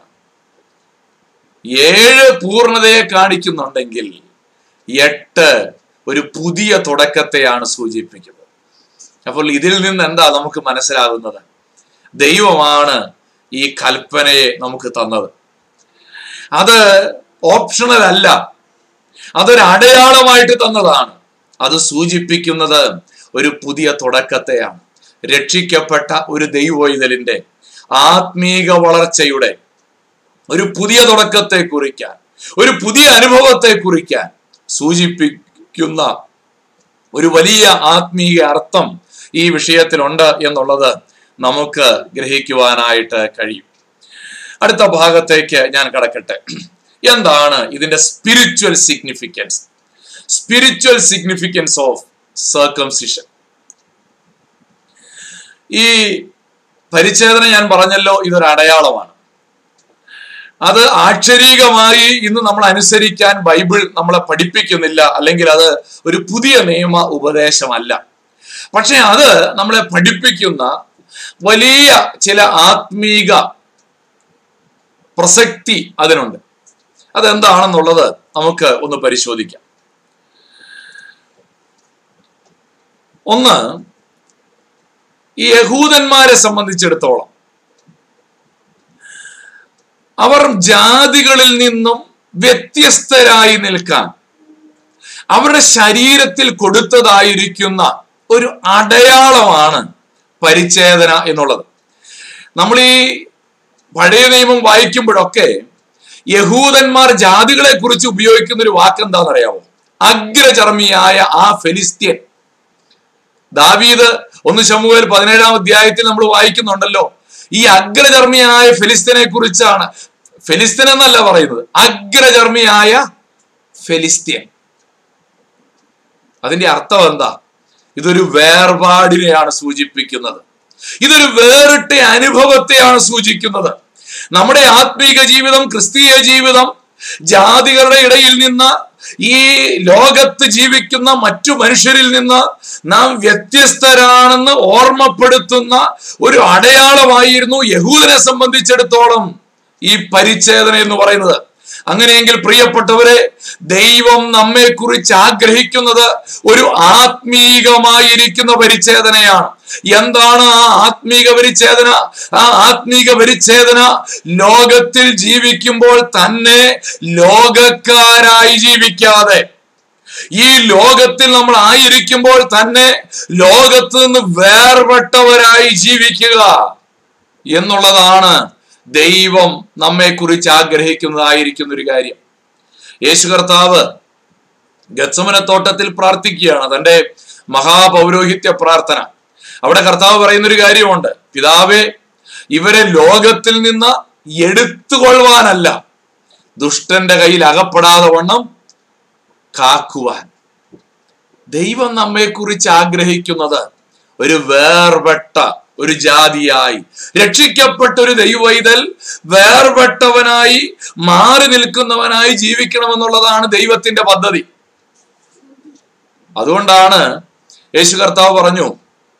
ഏഴ് പൂർണ്ണതയെ കാണിക്കുന്നുണ്ടെങ്കിൽ എട്ട് ഒരു പുതിയ തുടക്കത്തെയാണ് സൂചിപ്പിക്കുന്നത് അപ്പോൾ ഇതിൽ നിന്ന് എന്താ നമുക്ക് മനസ്സിലാകുന്നത് ദൈവമാണ് ഈ കൽപ്പനയെ നമുക്ക് തന്നത് അത് ഓപ്ഷണൽ അല്ല അതൊരു അടയാളമായിട്ട് തന്നതാണ് അത് സൂചിപ്പിക്കുന്നത് ഒരു പുതിയ തുടക്കത്തെയാണ് രക്ഷിക്കപ്പെട്ട ഒരു ദൈവവൈതലിന്റെ ആത്മീക വളർച്ചയുടെ ഒരു പുതിയ തുടക്കത്തെ കുറിക്കാൻ ഒരു പുതിയ അനുഭവത്തെ കുറിക്കാൻ സൂചിപ്പിക്കുന്ന ഒരു വലിയ ആത്മീയ അർത്ഥം ഈ വിഷയത്തിലുണ്ട് എന്നുള്ളത് നമുക്ക് ഗ്രഹിക്കുവാനായിട്ട് കഴിയും അടുത്ത ഭാഗത്തേക്ക് ഞാൻ കടക്കട്ടെ എന്താണ് ഇതിന്റെ spiritual significance spiritual significance of circumcision ഈ പരിച്ഛേദന ഞാൻ പറഞ്ഞല്ലോ ഇതൊരു അടയാളമാണ് അത് ആക്ഷരീകമായി ഇന്ന് നമ്മൾ അനുസരിക്കാൻ ബൈബിൾ നമ്മളെ പഠിപ്പിക്കുന്നില്ല അല്ലെങ്കിൽ അത് ഒരു പുതിയ നിയമ ഉപദേശമല്ല പക്ഷെ അത് നമ്മളെ പഠിപ്പിക്കുന്ന വലിയ ചില ആത്മീക പ്രസക്തി അതിനുണ്ട് അതെന്താണെന്നുള്ളത് നമുക്ക് ഒന്ന് പരിശോധിക്കാം ഒന്ന് ഈ യഹൂദന്മാരെ സംബന്ധിച്ചിടത്തോളം അവർ ജാതികളിൽ നിന്നും വ്യത്യസ്തരായി നിൽക്കാൻ അവരുടെ ശരീരത്തിൽ കൊടുത്തതായിരിക്കുന്ന ഒരു അടയാളമാണ് പരിച്ഛേദന എന്നുള്ളത് നമ്മൾ ഈ പഴയ നിയമം വായിക്കുമ്പോഴൊക്കെ യഹൂദന്മാർ ജാതികളെ കുറിച്ച് ഉപയോഗിക്കുന്ന ഒരു വാക്ക് എന്താണെന്നറിയാമോ അഗ്രചർമ്മിയായ ആ ഫെലിസ്ത്യൻ ദാവീദ് ഒന്ന് ശമുവേൽ പതിനേഴാം അധ്യായത്തിൽ നമ്മൾ വായിക്കുന്നുണ്ടല്ലോ ഈ അഗ്രചർമ്മിയായ ഫെലിസ്തീനെ കുറിച്ചാണ് ഫെലിസ്തീൻ എന്നല്ല പറയുന്നത് അഗ്രചർമ്മിയായ ഫെലിസ്ത്യൻ അതിന്റെ അർത്ഥം എന്താ ഇതൊരു വേർപാടിനെയാണ് സൂചിപ്പിക്കുന്നത് ഇതൊരു വേറിട്ട അനുഭവത്തെയാണ് സൂചിക്കുന്നത് നമ്മുടെ ആത്മീക ജീവിതം ക്രിസ്തീയ ജീവിതം ജാതികളുടെ ഇടയിൽ നിന്ന് ഈ ലോകത്ത് ജീവിക്കുന്ന മറ്റു മനുഷ്യരിൽ നിന്ന് നാം വ്യത്യസ്തരാണെന്ന് ഓർമ്മപ്പെടുത്തുന്ന ഒരു അടയാളമായിരുന്നു യഹൂദനെ സംബന്ധിച്ചിടത്തോളം ഈ പരിച്ഛേദന എന്ന് പറയുന്നത് അങ്ങനെയെങ്കിൽ പ്രിയപ്പെട്ടവരെ ദൈവം നമ്മെ കുറിച്ച് ആഗ്രഹിക്കുന്നത് ഒരു ആത്മീകമായിരിക്കുന്ന പരിച്ഛേദനയാണ് എന്താണ് ആ ആത്മീക പരിച്ഛേദന ആ ആത്മീക പരിച്ഛേദന ലോകത്തിൽ ജീവിക്കുമ്പോൾ തന്നെ ലോകക്കാരായി ജീവിക്കാതെ ഈ ലോകത്തിൽ നമ്മൾ ആയിരിക്കുമ്പോൾ തന്നെ ലോകത്ത് നിന്ന് വേർപെട്ടവരായി ജീവിക്കുക എന്നുള്ളതാണ് ദൈവം നമ്മെ കുറിച്ച് ആഗ്രഹിക്കുന്നതായിരിക്കുന്ന ഒരു കാര്യം യേശു കർത്താവ് ഗത്സമനത്തോട്ടത്തിൽ പ്രാർത്ഥിക്കുകയാണ് തന്റെ മഹാപൗരോഹിത്യ പ്രാർത്ഥന അവിടെ കർത്താവ് പറയുന്ന ഒരു കാര്യമുണ്ട് പിതാവേ ഇവരെ ലോകത്തിൽ നിന്ന് എടുത്തുകൊള്ളുവാനല്ല ദുഷ്ടന്റെ കയ്യിൽ അകപ്പെടാതെ വണ്ണം കാക്കുവാൻ ദൈവം നമ്മെ കുറിച്ച് ആഗ്രഹിക്കുന്നത് ഒരു വേർപെട്ട ഒരു ജാതിയായി രക്ഷിക്കപ്പെട്ട ഒരു ദൈവവൈതൽ വേർപെട്ടവനായി മാറി നിൽക്കുന്നവനായി ജീവിക്കണമെന്നുള്ളതാണ് ദൈവത്തിന്റെ പദ്ധതി അതുകൊണ്ടാണ് യേശു കർത്താവ് പറഞ്ഞു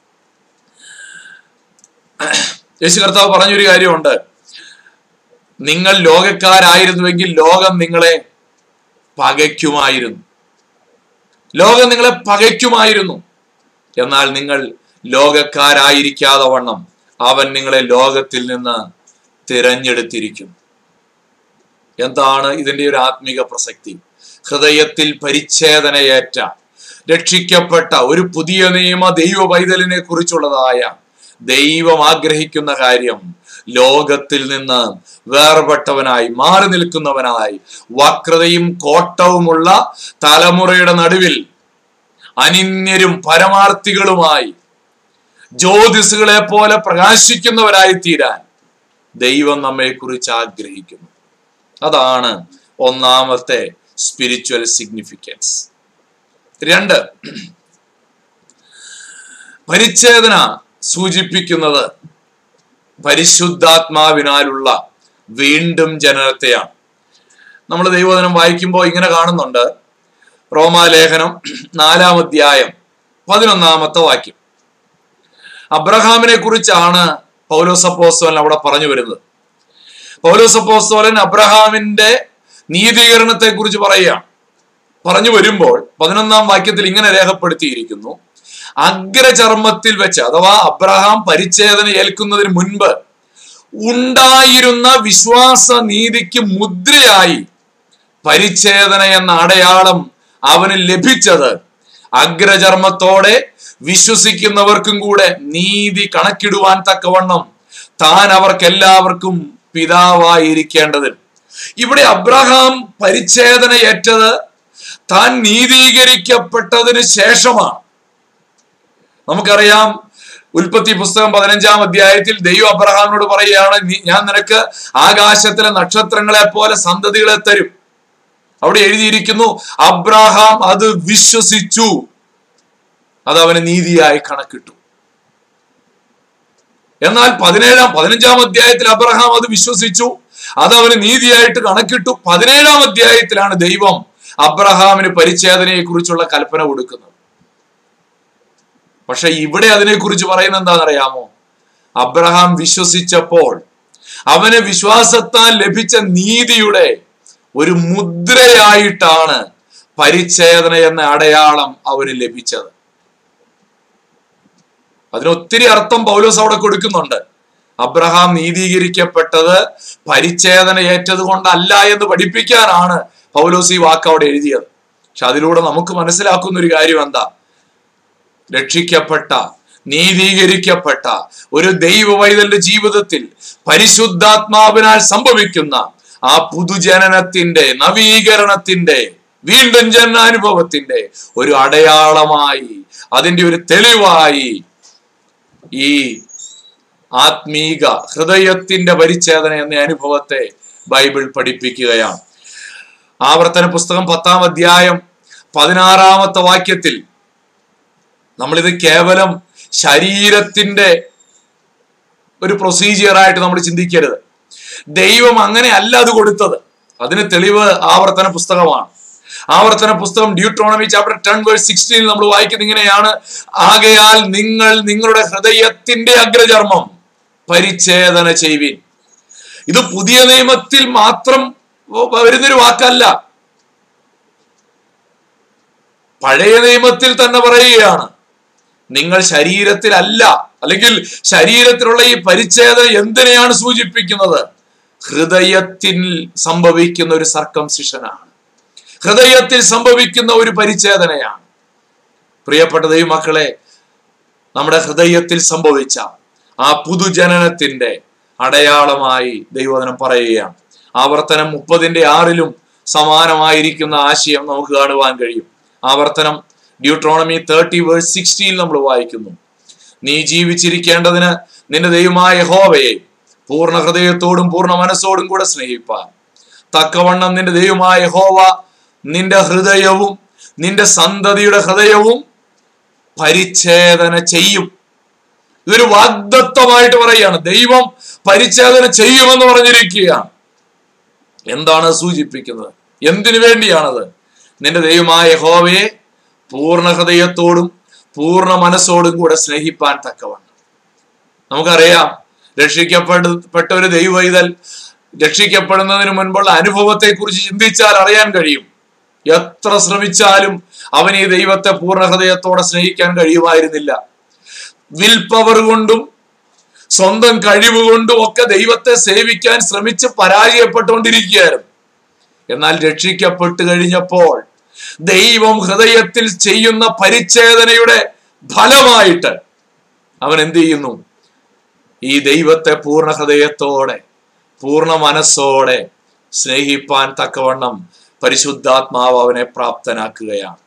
യേശു കർത്താവ് പറഞ്ഞൊരു കാര്യമുണ്ട് നിങ്ങൾ ലോകക്കാരായിരുന്നുവെങ്കിൽ ലോകം നിങ്ങളെ പകയ്ക്കുമായിരുന്നു ലോകം നിങ്ങളെ പകയ്ക്കുമായിരുന്നു എന്നാൽ നിങ്ങൾ ലോകക്കാരായിരിക്കാതെ വണ്ണം അവൻ നിങ്ങളെ ലോകത്തിൽ നിന്ന് തിരഞ്ഞെടുത്തിരിക്കും എന്താണ് ഇതിന്റെ ഒരു ആത്മീക പ്രസക്തി ഹൃദയത്തിൽ പരിച്ഛേദനയേറ്റ രക്ഷിക്കപ്പെട്ട ഒരു പുതിയ നിയമ ദൈവ പൈതലിനെ കുറിച്ചുള്ളതായ ദൈവം ആഗ്രഹിക്കുന്ന കാര്യം ലോകത്തിൽ നിന്ന് വേർപെട്ടവനായി മാറി നിൽക്കുന്നവനായി വക്രതയും കോട്ടവുമുള്ള തലമുറയുടെ നടുവിൽ അനിന്യരും പരമാർത്ഥികളുമായി ജ്യോതിസുകളെ പോലെ പ്രകാശിക്കുന്നവരായി തീരാൻ ദൈവം നമ്മെ കുറിച്ച് ആഗ്രഹിക്കുന്നു അതാണ് ഒന്നാമത്തെ സ്പിരിച്വൽ സിഗ്നിഫിക്കൻസ് രണ്ട് പരിച്ഛേദന സൂചിപ്പിക്കുന്നത് പരിശുദ്ധാത്മാവിനാലുള്ള വീണ്ടും ജനനത്തെയാണ് നമ്മൾ ദൈവവചനം വായിക്കുമ്പോൾ ഇങ്ങനെ കാണുന്നുണ്ട് റോമാലേഖനം നാലാം അധ്യായം പതിനൊന്നാമത്തെ വാക്യം അബ്രഹാമിനെ കുറിച്ചാണ് പൗലോസപ്പോസ്തോലൻ അവിടെ പറഞ്ഞു വരുന്നത് പൗലോസപ്പോസ്തോലൻ അബ്രഹാമിന്റെ നീതീകരണത്തെ കുറിച്ച് പറയുകയാണ് പറഞ്ഞു വരുമ്പോൾ പതിനൊന്നാം വാക്യത്തിൽ ഇങ്ങനെ രേഖപ്പെടുത്തിയിരിക്കുന്നു അഗ്രചർമ്മത്തിൽ വെച്ച് അഥവാ അബ്രഹാം പരിച്ഛേദന ഏൽക്കുന്നതിന് മുൻപ് ഉണ്ടായിരുന്ന വിശ്വാസ നീതിക്ക് മുദ്രയായി പരിച്ഛേദന എന്ന അടയാളം അവന് ലഭിച്ചത് അഗ്രചർമ്മത്തോടെ വിശ്വസിക്കുന്നവർക്കും കൂടെ നീതി കണക്കിടുവാൻ തക്കവണ്ണം താൻ അവർക്കെല്ലാവർക്കും പിതാവായിരിക്കേണ്ടതിന് ഇവിടെ അബ്രഹാം പരിച്ഛേദന ഏറ്റത് താൻ നീതീകരിക്കപ്പെട്ടതിന് ശേഷമാണ് നമുക്കറിയാം ഉൽപ്പത്തി പുസ്തകം പതിനഞ്ചാം അധ്യായത്തിൽ ദൈവം അബ്രഹാമിനോട് പറയുകയാണ് "നീ- ഞാൻ നിനക്ക് ആകാശത്തിലെ നക്ഷത്രങ്ങളെ പോലെ സന്തതികളെ തരും അവിടെ എഴുതിയിരിക്കുന്നു അബ്രഹാം അത് വിശ്വസിച്ചു അത് അവന് നീതിയായി കണക്കിട്ടു എന്നാൽ പതിനേഴാം പതിനഞ്ചാം അധ്യായത്തിൽ അബ്രഹാം അത് വിശ്വസിച്ചു അത് അവന് നീതിയായിട്ട് കണക്കിട്ടു പതിനേഴാം അധ്യായത്തിലാണ് ദൈവം അബ്രഹാമിന് പരിച്ഛേദനയെ കുറിച്ചുള്ള കൽപ്പന കൊടുക്കുന്നത് പക്ഷെ ഇവിടെ അതിനെക്കുറിച്ച് പറയുന്നത് എന്താണെന്നറിയാമോ അബ്രഹാം വിശ്വസിച്ചപ്പോൾ അവന് വിശ്വാസത്താൽ ലഭിച്ച നീതിയുടെ ഒരു മുദ്രയായിട്ടാണ് പരിച്ഛേദന എന്ന അടയാളം അവന് ലഭിച്ചത് അതിന് ഒത്തിരി അർത്ഥം പൗലോസ് അവിടെ കൊടുക്കുന്നുണ്ട് അബ്രഹാം നീതീകരിക്കപ്പെട്ടത് പരിച്ഛേദന ഏറ്റത് കൊണ്ടല്ല എന്ന് പഠിപ്പിക്കാനാണ് പൗലോസ് ഈ വാക്ക് അവിടെ എഴുതിയത് പക്ഷെ അതിലൂടെ നമുക്ക് മനസ്സിലാക്കുന്ന ഒരു കാര്യം എന്താ രക്ഷിക്കപ്പെട്ട നീതീകരിക്കപ്പെട്ട ഒരു ദൈവവൈതന്റെ ജീവിതത്തിൽ പരിശുദ്ധാത്മാവിനാൽ സംഭവിക്കുന്ന ആ പുതുജനനത്തിന്റെ നവീകരണത്തിന്റെ വീണ്ടും ജനനാനുഭവത്തിന്റെ ഒരു അടയാളമായി അതിന്റെ ഒരു തെളിവായി ഈ ആത്മീക ഹൃദയത്തിന്റെ പരിച്ഛേദന എന്ന അനുഭവത്തെ ബൈബിൾ പഠിപ്പിക്കുകയാണ് ആവർത്തന പുസ്തകം പത്താം അധ്യായം പതിനാറാമത്തെ വാക്യത്തിൽ നമ്മളിത് കേവലം ശരീരത്തിന്റെ ഒരു പ്രൊസീജിയർ ആയിട്ട് നമ്മൾ ചിന്തിക്കരുത് ദൈവം അങ്ങനെ അല്ല അത് കൊടുത്തത് അതിന് തെളിവ് ആവർത്തന പുസ്തകമാണ് ആവർത്തന പുസ്തകം Deuteronomy chapter ten verse sixteen നമ്മൾ വായിക്കുന്നത് ഇങ്ങനെയാണ് ആകയാൽ നിങ്ങൾ നിങ്ങളുടെ ഹൃദയത്തിന്റെ അഗ്രചർമ്മം പരിച്ഛേദന ചെയ്യുവിൻ ഇത് പുതിയ നിയമത്തിൽ മാത്രം വരുന്നൊരു വാക്കല്ല പഴയ നിയമത്തിൽ തന്നെ പറയുകയാണ് നിങ്ങൾ ശരീരത്തിലല്ല അല്ലെങ്കിൽ ശരീരത്തിലുള്ള ഈ പരിച്ഛേദന എന്തിനെയാണ് സൂചിപ്പിക്കുന്നത് ഹൃദയത്തിൽ സംഭവിക്കുന്ന ഒരു സർക്കംസിഷനാണ് ഹൃദയത്തിൽ സംഭവിക്കുന്ന ഒരു പരിച്ഛേദനയാണ് പ്രിയപ്പെട്ട ദൈവമക്കളെ നമ്മുടെ ഹൃദയത്തിൽ സംഭവിച്ച ആ പുതുജനനത്തിന്റെ അടയാളമായി ദൈവവചനം പറയുകയാണ് ആവർത്തനം മുപ്പതിന്റെ ആറിലും സമാനമായിരിക്കുന്ന ആശയം നമുക്ക് കാണുവാൻ കഴിയും ആവർത്തനം ഡ്യൂട്രോണമി തേർട്ടി വേഴ്സ് സിക്സ്റ്റിയിൽ നമ്മൾ വായിക്കുന്നു നീ ജീവിച്ചിരിക്കേണ്ടതിന് നിന്റെ ദൈവമായ യഹോവയെ പൂർണ്ണ ഹൃദയത്തോടും പൂർണ്ണ മനസ്സോടും കൂടെ സ്നേഹിപ്പാൻ തക്കവണ്ണം നിന്റെ ദൈവമായ യഹോവ നിന്റെ ഹൃദയവും നിന്റെ സന്തതിയുടെ ഹൃദയവും പരിച്ഛേദന ചെയ്യും ഇതൊരു വാഗ്ദത്വമായിട്ട് പറയുകയാണ് ദൈവം പരിച്ഛേദന ചെയ്യുമെന്ന് പറഞ്ഞിരിക്കുകയാണ് എന്താണ് സൂചിപ്പിക്കുന്നത് എന്തിനു വേണ്ടിയാണത് നിന്റെ ദൈവമായ യഹോവയെ പൂർണ്ണ ഹൃദയത്തോടും പൂർണ്ണ മനസ്സോടും കൂടെ സ്നേഹിപ്പാൻ തക്കവണ്ണം നമുക്കറിയാം രക്ഷിക്കപ്പെട്ട ഒരു ദൈവവൈതൽ രക്ഷിക്കപ്പെടുന്നതിന് മുൻപുള്ള അനുഭവത്തെ കുറിച്ച് ചിന്തിച്ചാൽ അറിയാൻ കഴിയും എത്ര ശ്രമിച്ചാലും അവൻ ഈ ദൈവത്തെ പൂർണ്ണ ഹൃദയത്തോടെ സ്നേഹിക്കാൻ കഴിയുമായിരുന്നില്ല വിൽ പവർ കൊണ്ടും സ്വന്തം കഴിവ് കൊണ്ടും ഒക്കെ ദൈവത്തെ സേവിക്കാൻ ശ്രമിച്ച് പരാജയപ്പെട്ടുകൊണ്ടിരിക്കുകയായിരുന്നു എന്നാൽ രക്ഷിക്കപ്പെട്ടു കഴിഞ്ഞപ്പോൾ ദൈവം ഹൃദയത്തിൽ ചെയ്യുന്ന പരിച്ഛേദനയുടെ ഫലമായിട്ട് അവൻ എന്ത് ചെയ്യുന്നു ഈ ദൈവത്തെ പൂർണ്ണ ഹൃദയത്തോടെ പൂർണ്ണ മനസ്സോടെ സ്നേഹിപ്പാൻ തക്കവണ്ണം പരിശുദ്ധാത്മാവ് അവനെ പ്രാപ്തനാക്കുകയാണ്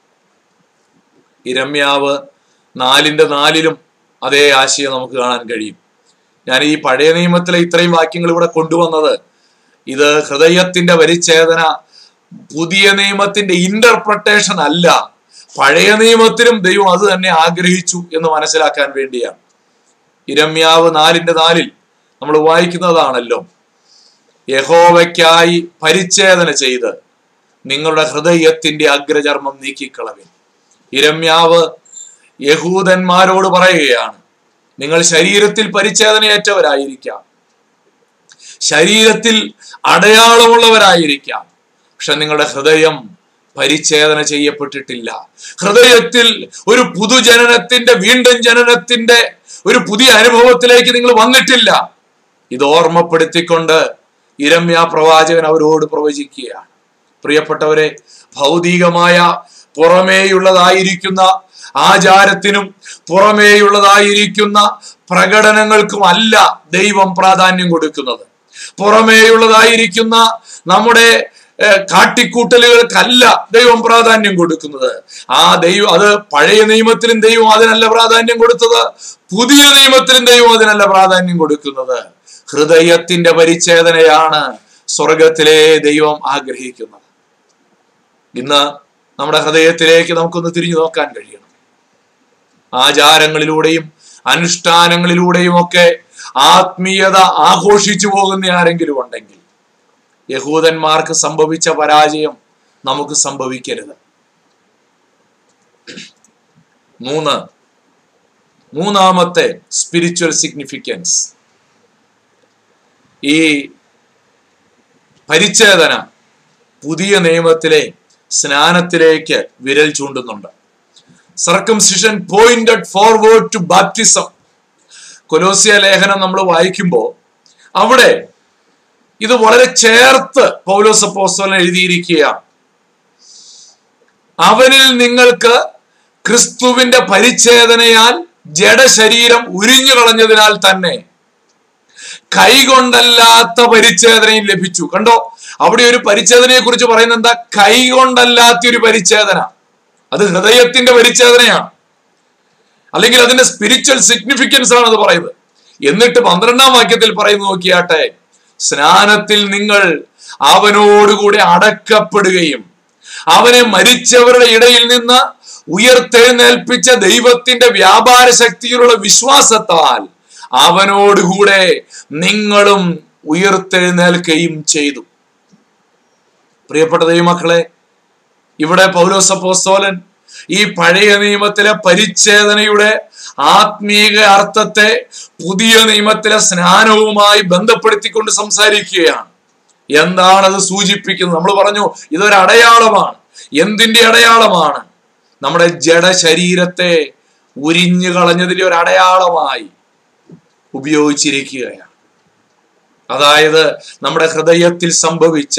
ഇരമ്യാവ് നാലിന്റെ നാലിലും അതേ ആശയം നമുക്ക് കാണാൻ കഴിയും ഞാൻ ഈ പഴയ നിയമത്തിലെ ഇത്രയും വാക്യങ്ങൾ ഇവിടെ കൊണ്ടുവന്നത് ഇത് ഹൃദയത്തിന്റെ പരിച്ഛേദന പുതിയ നിയമത്തിന്റെ ഇന്റർപ്രട്ടേഷൻ അല്ല പഴയ നിയമത്തിലും ദൈവം അത് തന്നെ ആഗ്രഹിച്ചു എന്ന് മനസ്സിലാക്കാൻ വേണ്ടിയാണ് ഇരമ്യാവ് നാലിന്റെ നാലിൽ നമ്മൾ വായിക്കുന്നതാണല്ലോ യഹോവയ്ക്കായി പരിച്ഛേദന ചെയ്ത് നിങ്ങളുടെ ഹൃദയത്തിന്റെ അഗ്രചർമ്മം നീക്കിക്കളവിൻ ഇരമ്യാവ് യഹൂദന്മാരോട് പറയുകയാണ് നിങ്ങൾ ശരീരത്തിൽ പരിച്ഛേദനയേറ്റവരായിരിക്കാം ശരീരത്തിൽ അടയാളമുള്ളവരായിരിക്കാം പക്ഷെ നിങ്ങളുടെ ഹൃദയം പരിച്ഛേദന ചെയ്യപ്പെട്ടിട്ടില്ല ഹൃദയത്തിൽ ഒരു പുതുജനനത്തിന്റെ വീണ്ടും ജനനത്തിന്റെ ഒരു പുതിയ അനുഭവത്തിലേക്ക് നിങ്ങൾ വന്നിട്ടില്ല ഇത് ഓർമ്മപ്പെടുത്തിക്കൊണ്ട് ഇരമ്യ പ്രവാചകൻ അവരോട് പ്രവചിക്കുകയാണ് പ്രിയപ്പെട്ടവരെ ഭൗതികമായ പുറമേയുള്ളതായിരിക്കുന്ന ആചാരത്തിനും പുറമേയുള്ളതായിരിക്കുന്ന പ്രകടനങ്ങൾക്കും അല്ല ദൈവം പ്രാധാന്യം കൊടുക്കുന്നത് പുറമേയുള്ളതായിരിക്കുന്ന നമ്മുടെ കാട്ടിക്കൂട്ടലുകൾക്കല്ല ദൈവം പ്രാധാന്യം കൊടുക്കുന്നത് ആ ദൈവം അത് പഴയ നിയമത്തിലും ദൈവം അതിനല്ല പ്രാധാന്യം കൊടുത്തത് പുതിയ നിയമത്തിലും ദൈവം അതിനല്ല പ്രാധാന്യം കൊടുക്കുന്നത് ഹൃദയത്തിന്റെ പരിച്ഛേദനയാണ് സ്വർഗത്തിലെ ദൈവം ആഗ്രഹിക്കുന്നത് ഇന്ന് നമ്മുടെ ഹൃദയത്തിലേക്ക് നമുക്കൊന്ന് തിരിഞ്ഞു നോക്കാൻ കഴിയണം ആചാരങ്ങളിലൂടെയും അനുഷ്ഠാനങ്ങളിലൂടെയും ഒക്കെ ആത്മീയത ആഘോഷിച്ചു പോകുന്ന ആരെങ്കിലും ഉണ്ടെങ്കിൽ യഹൂദന്മാർക്ക് സംഭവിച്ച പരാജയം നമുക്ക് സംഭവിക്കരുത് മൂന്ന് മൂന്നാമത്തെ സ്പിരിച്വൽ സിഗ്നിഫിക്കൻസ് ഈ പരിച്ഛേദന പുതിയ നിയമത്തിലെ സ്നാനത്തിലേക്ക് വിരൽ ചൂണ്ടുന്നുണ്ട് circumcision pointed forward to baptism കൊലോസിയ ലേഖനം നമ്മൾ വായിക്കുമ്പോൾ അവിടെ ഇത് വളരെ ചേർത്ത് പൗലോസ് അപ്പോസ്തലൻ എഴുതിയിരിക്കുകയാണ് അവനിൽ നിങ്ങൾക്ക് ക്രിസ്തുവിന്റെ പരിച്ഛേദനയാൽ ജഡശരീരം ഉരിഞ്ഞു കളഞ്ഞതിനാൽ തന്നെ കൈകൊണ്ടല്ലാത്ത പരിച്ഛേദനയും ലഭിച്ചു കണ്ടോ അവിടെ ഒരു പരിച്ഛേദനയെ കുറിച്ച് പറയുന്നത് എന്താ കൈകൊണ്ടല്ലാത്ത ഒരു പരിച്ഛേദന അത് ഹൃദയത്തിന്റെ പരിച്ഛേദനയാണ് അല്ലെങ്കിൽ അതിന്റെ സ്പിരിച്വൽ സിഗ്നിഫിക്കൻസ് ആണ് അത് പറയുന്നത് എന്നിട്ട് പന്ത്രണ്ടാം വാക്യത്തിൽ പറയുന്നു നോക്കിയാട്ടെ സ്നാനത്തിൽ നിങ്ങൾ അവനോടുകൂടി അടക്കപ്പെടുകയും അവനെ മരിച്ചവരുടെ ഇടയിൽ നിന്ന് ഉയർത്തെഴുന്നേൽപ്പിച്ച ദൈവത്തിന്റെ വ്യാപാര ശക്തിയിലുള്ള വിശ്വാസത്താൽ അവനോടുകൂടെ നിങ്ങളും ഉയർത്തെഴുന്നേൽക്കുകയും ചെയ്തു പ്രിയപ്പെട്ട ദൈവമക്കളെ ഇവിടെ പൗലോസപ്പോസ്തോലൻ ഈ പഴയ നിയമത്തിലെ പരിച്ഛേദനയുടെ ആത്മീക അർത്ഥത്തെ പുതിയ നിയമത്തിലെ സ്നാനവുമായി ബന്ധപ്പെടുത്തിക്കൊണ്ട് സംസാരിക്കുകയാണ് എന്താണ് അത് സൂചിപ്പിക്കുന്നത് നമ്മൾ പറഞ്ഞു ഇതൊരു അടയാളമാണ് എന്തിന്റെ അടയാളമാണ് നമ്മുടെ ജഡശരീരത്തെ ഉരിഞ്ഞു കളഞ്ഞതിന്റെ ഒരു അടയാളമായി ഉപയോഗിച്ചിരിക്കുകയാണ് അതായത് നമ്മുടെ ഹൃദയത്തിൽ സംഭവിച്ച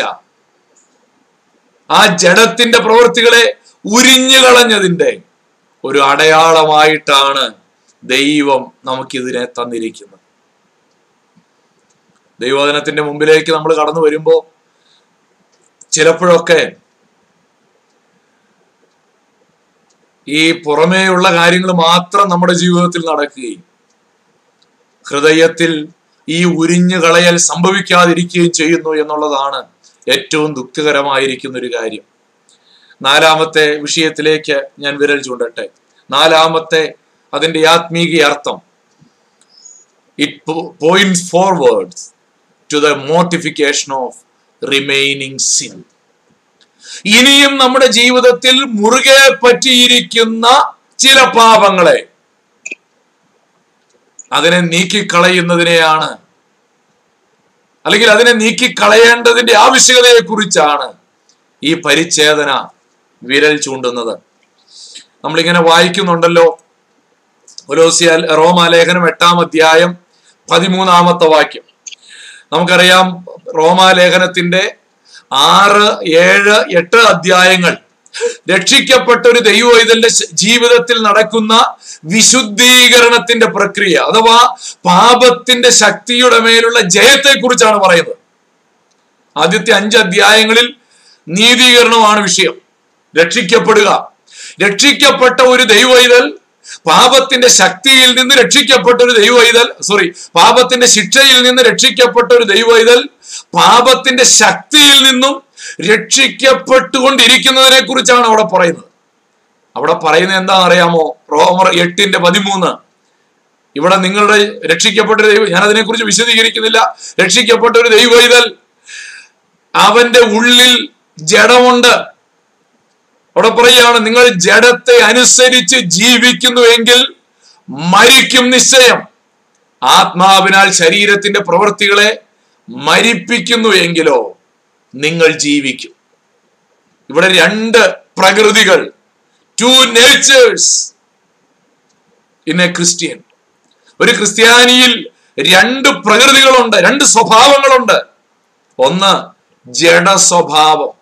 ആ ജഡത്തിന്റെ പ്രവൃത്തികളെ ഉരിഞ്ഞു കളഞ്ഞതിന്റെ ഒരു അടയാളമായിട്ടാണ് ദൈവം നമുക്കിതിനെ തന്നിരിക്കുന്നത് ദൈവവചനത്തിന്റെ മുമ്പിലേക്ക് നമ്മൾ കടന്നു വരുമ്പോൾ ചിലപ്പോഴൊക്കെ ഈ പുറമേയുള്ള കാര്യങ്ങൾ മാത്രം നമ്മുടെ ജീവിതത്തിൽ നടക്കുകയും ഹൃദയത്തിൽ ഈ ഉരിഞ്ഞു കളയൽ സംഭവിക്കാതിരിക്കുകയും ചെയ്യുന്നു എന്നുള്ളതാണ് ഏറ്റവും ദുഃഖകരമായിരിക്കുന്ന ഒരു കാര്യം നാലാമത്തെ വിഷയത്തിലേക്ക് ഞാൻ വിരൽ ചൂണ്ടട്ടെ നാലാമത്തെ അതിന്റെ ആത്മീക അർത്ഥം it point forward to the mortification of remaining sin ഇനിയും നമ്മുടെ ജീവിതത്തിൽ മുറുകെ പറ്റിയിരിക്കുന്ന ചില പാപങ്ങളെ അതിനെ നീക്കിക്കളയുന്നതിനെയാണ് അല്ലെങ്കിൽ അതിനെ നീക്കിക്കളയേണ്ടതിന്റെ ആവശ്യകതയെ കുറിച്ചാണ് ഈ പരിച്ഛേദന വിരൽ ചൂണ്ടുന്നത് നമ്മളിങ്ങനെ വായിക്കുന്നുണ്ടല്ലോ ഒലോസിയ റോമാലേഖനം എട്ടാം അധ്യായം പതിമൂന്നാമത്തെ വാക്യം നമുക്കറിയാം റോമാലേഖനത്തിന്റെ ആറ് ഏഴ് എട്ട് അധ്യായങ്ങൾ രക്ഷിക്കപ്പെട്ട ഒരു ദൈവവൈതന്റെ ജീവിതത്തിൽ നടക്കുന്ന വിശുദ്ധീകരണത്തിന്റെ പ്രക്രിയ അഥവാ പാപത്തിന്റെ ശക്തിയുടെ മേലുള്ള ജയത്തെ കുറിച്ചാണ് പറയുന്നത് ആദ്യത്തെ അഞ്ച് അധ്യായങ്ങളിൽ നീതീകരണമാണ് വിഷയം രക്ഷിക്കപ്പെടുക രക്ഷിക്കപ്പെട്ട ഒരു ദൈവവൈതൽ പാപത്തിന്റെ ശക്തിയിൽ നിന്ന് രക്ഷിക്കപ്പെട്ട ഒരു ദൈവവൈതൽ സോറി പാപത്തിന്റെ ശിക്ഷയിൽ നിന്ന് രക്ഷിക്കപ്പെട്ട ഒരു ദൈവവൈതൽ പാപത്തിന്റെ ശക്തിയിൽ നിന്നും രക്ഷിക്കപ്പെട്ടുകൊണ്ടിരിക്കുന്നതിനെ കുറിച്ചാണ് അവിടെ പറയുന്നത് അവിടെ പറയുന്നത് എന്താണെന്ന് അറിയാമോ റോമർ എട്ടിന്റെ പതിമൂന്ന് ഇവിടെ നിങ്ങളുടെ രക്ഷിക്കപ്പെട്ട ഒരു ദൈവം ഞാൻ അതിനെക്കുറിച്ച് വിശദീകരിക്കുന്നില്ല രക്ഷിക്കപ്പെട്ട ഒരു ദൈവവൈതൽ അവന്റെ ഉള്ളിൽ ജഡമുണ്ട് അവിടെ പറയുകയാണ് നിങ്ങൾ ജഡത്തെ അനുസരിച്ച് ജീവിക്കുന്നുവെങ്കിൽ മരിക്കും നിശ്ചയം ആത്മാവിനാൽ ശരീരത്തിന്റെ പ്രവൃത്തികളെ മരിപ്പിക്കുന്നു എങ്കിലോ നിങ്ങൾ ജീവിക്കും ഇവിടെ രണ്ട് പ്രകൃതികൾ two natures in a Christian ഒരു ക്രിസ്ത്യാനിയിൽ രണ്ട് പ്രകൃതികളുണ്ട് രണ്ട് സ്വഭാവങ്ങളുണ്ട് ഒന്ന് ജഡ സ്വഭാവം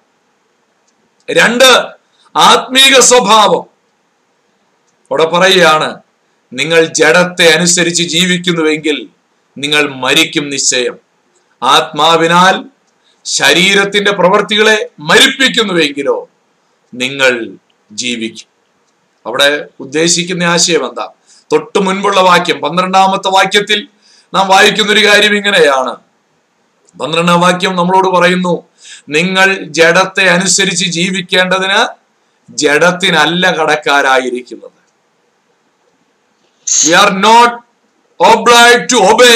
രണ്ട് ആത്മീക സ്വഭാവം അവിടെ പറയുകയാണ് നിങ്ങൾ ജഡത്തെ അനുസരിച്ച് ജീവിക്കുന്നുവെങ്കിൽ നിങ്ങൾ മരിക്കും നിശ്ചയം ആത്മാവിനാൽ ശരീരത്തിന്റെ പ്രവൃത്തികളെ മരിപ്പിക്കുന്നുവെങ്കിലോ നിങ്ങൾ ജീവിക്കും അവിടെ ഉദ്ദേശിക്കുന്ന ആശയം എന്താ തൊട്ടു മുൻപുള്ള വാക്യം പന്ത്രണ്ടാമത്തെ വാക്യത്തിൽ നാം വായിക്കുന്ന ഒരു കാര്യം ഇങ്ങനെയാണ് പന്ത്രണ്ടാം വാക്യം നമ്മളോട് പറയുന്നു നിങ്ങൾ ജഡത്തെ അനുസരിച്ച് ജീവിക്കേണ്ടതിന് ജഡത്തിനല്ല കടക്കാരായിരിക്കുന്നത് we are not obliged to obey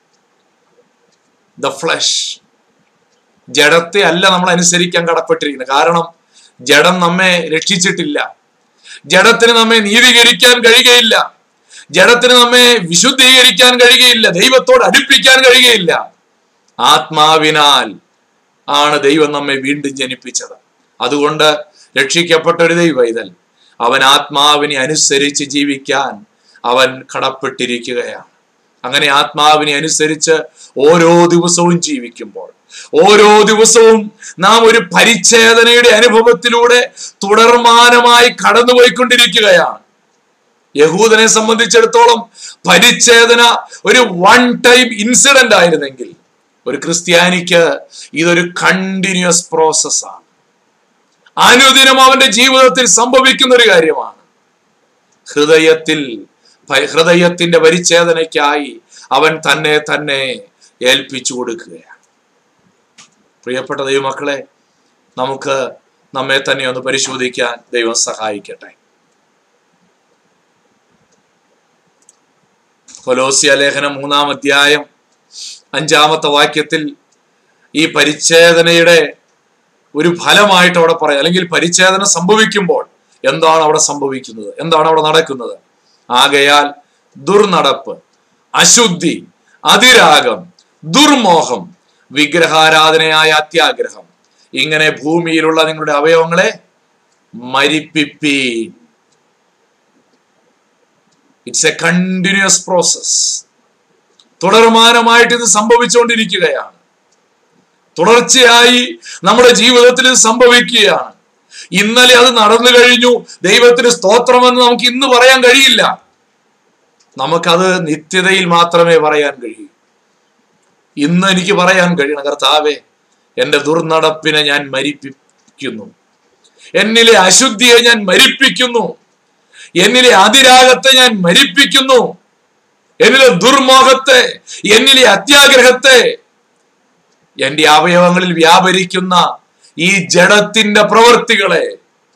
the flesh ജഡത്തെ അല്ല നമ്മൾ അനുസരിക്കാൻ കടപ്പെട്ടിരിക്കുന്നത് കാരണം ജഡം നമ്മെ രക്ഷിച്ചിട്ടില്ല ജഡത്തിന് നമ്മെ നീതീകരിക്കാൻ കഴിയുകയില്ല ജഡത്തിന് നമ്മെ വിശുദ്ധീകരിക്കാൻ കഴിയുകയില്ല ദൈവത്തോട് അടുപ്പിക്കാൻ കഴിയുകയില്ല ആത്മാവിനാൽ ആണ് ദൈവം നമ്മെ വീണ്ടും ജനിപ്പിച്ചത് അതുകൊണ്ട് രക്ഷിക്കപ്പെട്ട ഒരു ദൈവൈതൽ അവൻ ആത്മാവിനെ അനുസരിച്ച് ജീവിക്കാൻ അവൻ കടപ്പെട്ടിരിക്കുകയാണ് അങ്ങനെ ആത്മാവിനെ അനുസരിച്ച് ഓരോ ദിവസവും ജീവിക്കുമ്പോൾ ഓരോ ദിവസവും നാം ഒരു പരിച്ഛേദനയുടെ അനുഭവത്തിലൂടെ തുടർമാനമായി കടന്നുപോയിക്കൊണ്ടിരിക്കുകയാണ് യഹൂദനെ സംബന്ധിച്ചിടത്തോളം പരിച്ഛേദന ഒരു വൺ ടൈം ഇൻസിഡന്റ് ആയിരുന്നെങ്കിൽ ഒരു ക്രിസ്ത്യാനിക്ക് ഇതൊരു കണ്ടിന്യൂസ് പ്രോസസ്സാണ് അനുദിനം അവന്റെ ജീവിതത്തിൽ സംഭവിക്കുന്ന ഒരു കാര്യമാണ് ഹൃദയത്തിൽ ഭ- ഹൃദയത്തിന്റെ പരിച്ഛേദനയ്ക്കായി അവൻ തന്നെ തന്നെ ഏൽപ്പിച്ചു കൊടുക്കുകയാണ് പ്രിയപ്പെട്ട ദൈവമക്കളെ നമുക്ക് നമ്മെ തന്നെ ഒന്ന് പരിശോധിക്കാൻ ദൈവം സഹായിക്കട്ടെ കൊലോസിയ ലേഖനം മൂന്നാം അധ്യായം അഞ്ചാമത്തെ വാക്യത്തിൽ ഈ പരിച്ഛേദനയുടെ ഒരു ഫലമായിട്ട് അവിടെ പറയാം അല്ലെങ്കിൽ പരിച്ഛേദന സംഭവിക്കുമ്പോൾ എന്താണ് അവിടെ സംഭവിക്കുന്നത് എന്താണ് അവിടെ നടക്കുന്നത് ആകയാൽ ദുർനടപ്പ് അശുദ്ധി അതിരാഗം ദുർമോഹം വിഗ്രഹാരാധനയായ അത്യാഗ്രഹം ഇങ്ങനെ ഭൂമിയിലുള്ള നിങ്ങളുടെ അവയവങ്ങളെ മരിപ്പിപ്പീൻ ഇറ്റ്സ് എ കണ്ടിന്യൂസ് പ്രോസസ് തുടർമാനമായിട്ട് ഇത് സംഭവിച്ചുകൊണ്ടിരിക്കുകയാണ് തുടർച്ചയായി നമ്മുടെ ജീവിതത്തിൽ ഇത് സംഭവിക്കുകയാണ് ഇന്നലെ അത് നടന്നു കഴിഞ്ഞു ദൈവത്തിന് സ്തോത്രമെന്ന് നമുക്ക് ഇന്ന് പറയാൻ കഴിയില്ല നമുക്കത് നിത്യതയിൽ മാത്രമേ പറയാൻ കഴിയൂ ഇന്ന് എനിക്ക് പറയാൻ കഴിയണം കർത്താവെ എന്റെ ദുർനടപ്പിനെ ഞാൻ മരിപ്പിക്കുന്നു എന്നിലെ അശുദ്ധിയെ ഞാൻ മരിപ്പിക്കുന്നു എന്നിലെ അതിരാഗത്തെ ഞാൻ മരിപ്പിക്കുന്നു എന്നിലെ ദുർമോഹത്തെ എന്നിലെ അത്യാഗ്രഹത്തെ എന്റെ അവയവങ്ങളിൽ വ്യാപരിക്കുന്ന ഈ ജഡത്തിന്റെ പ്രവൃത്തികളെ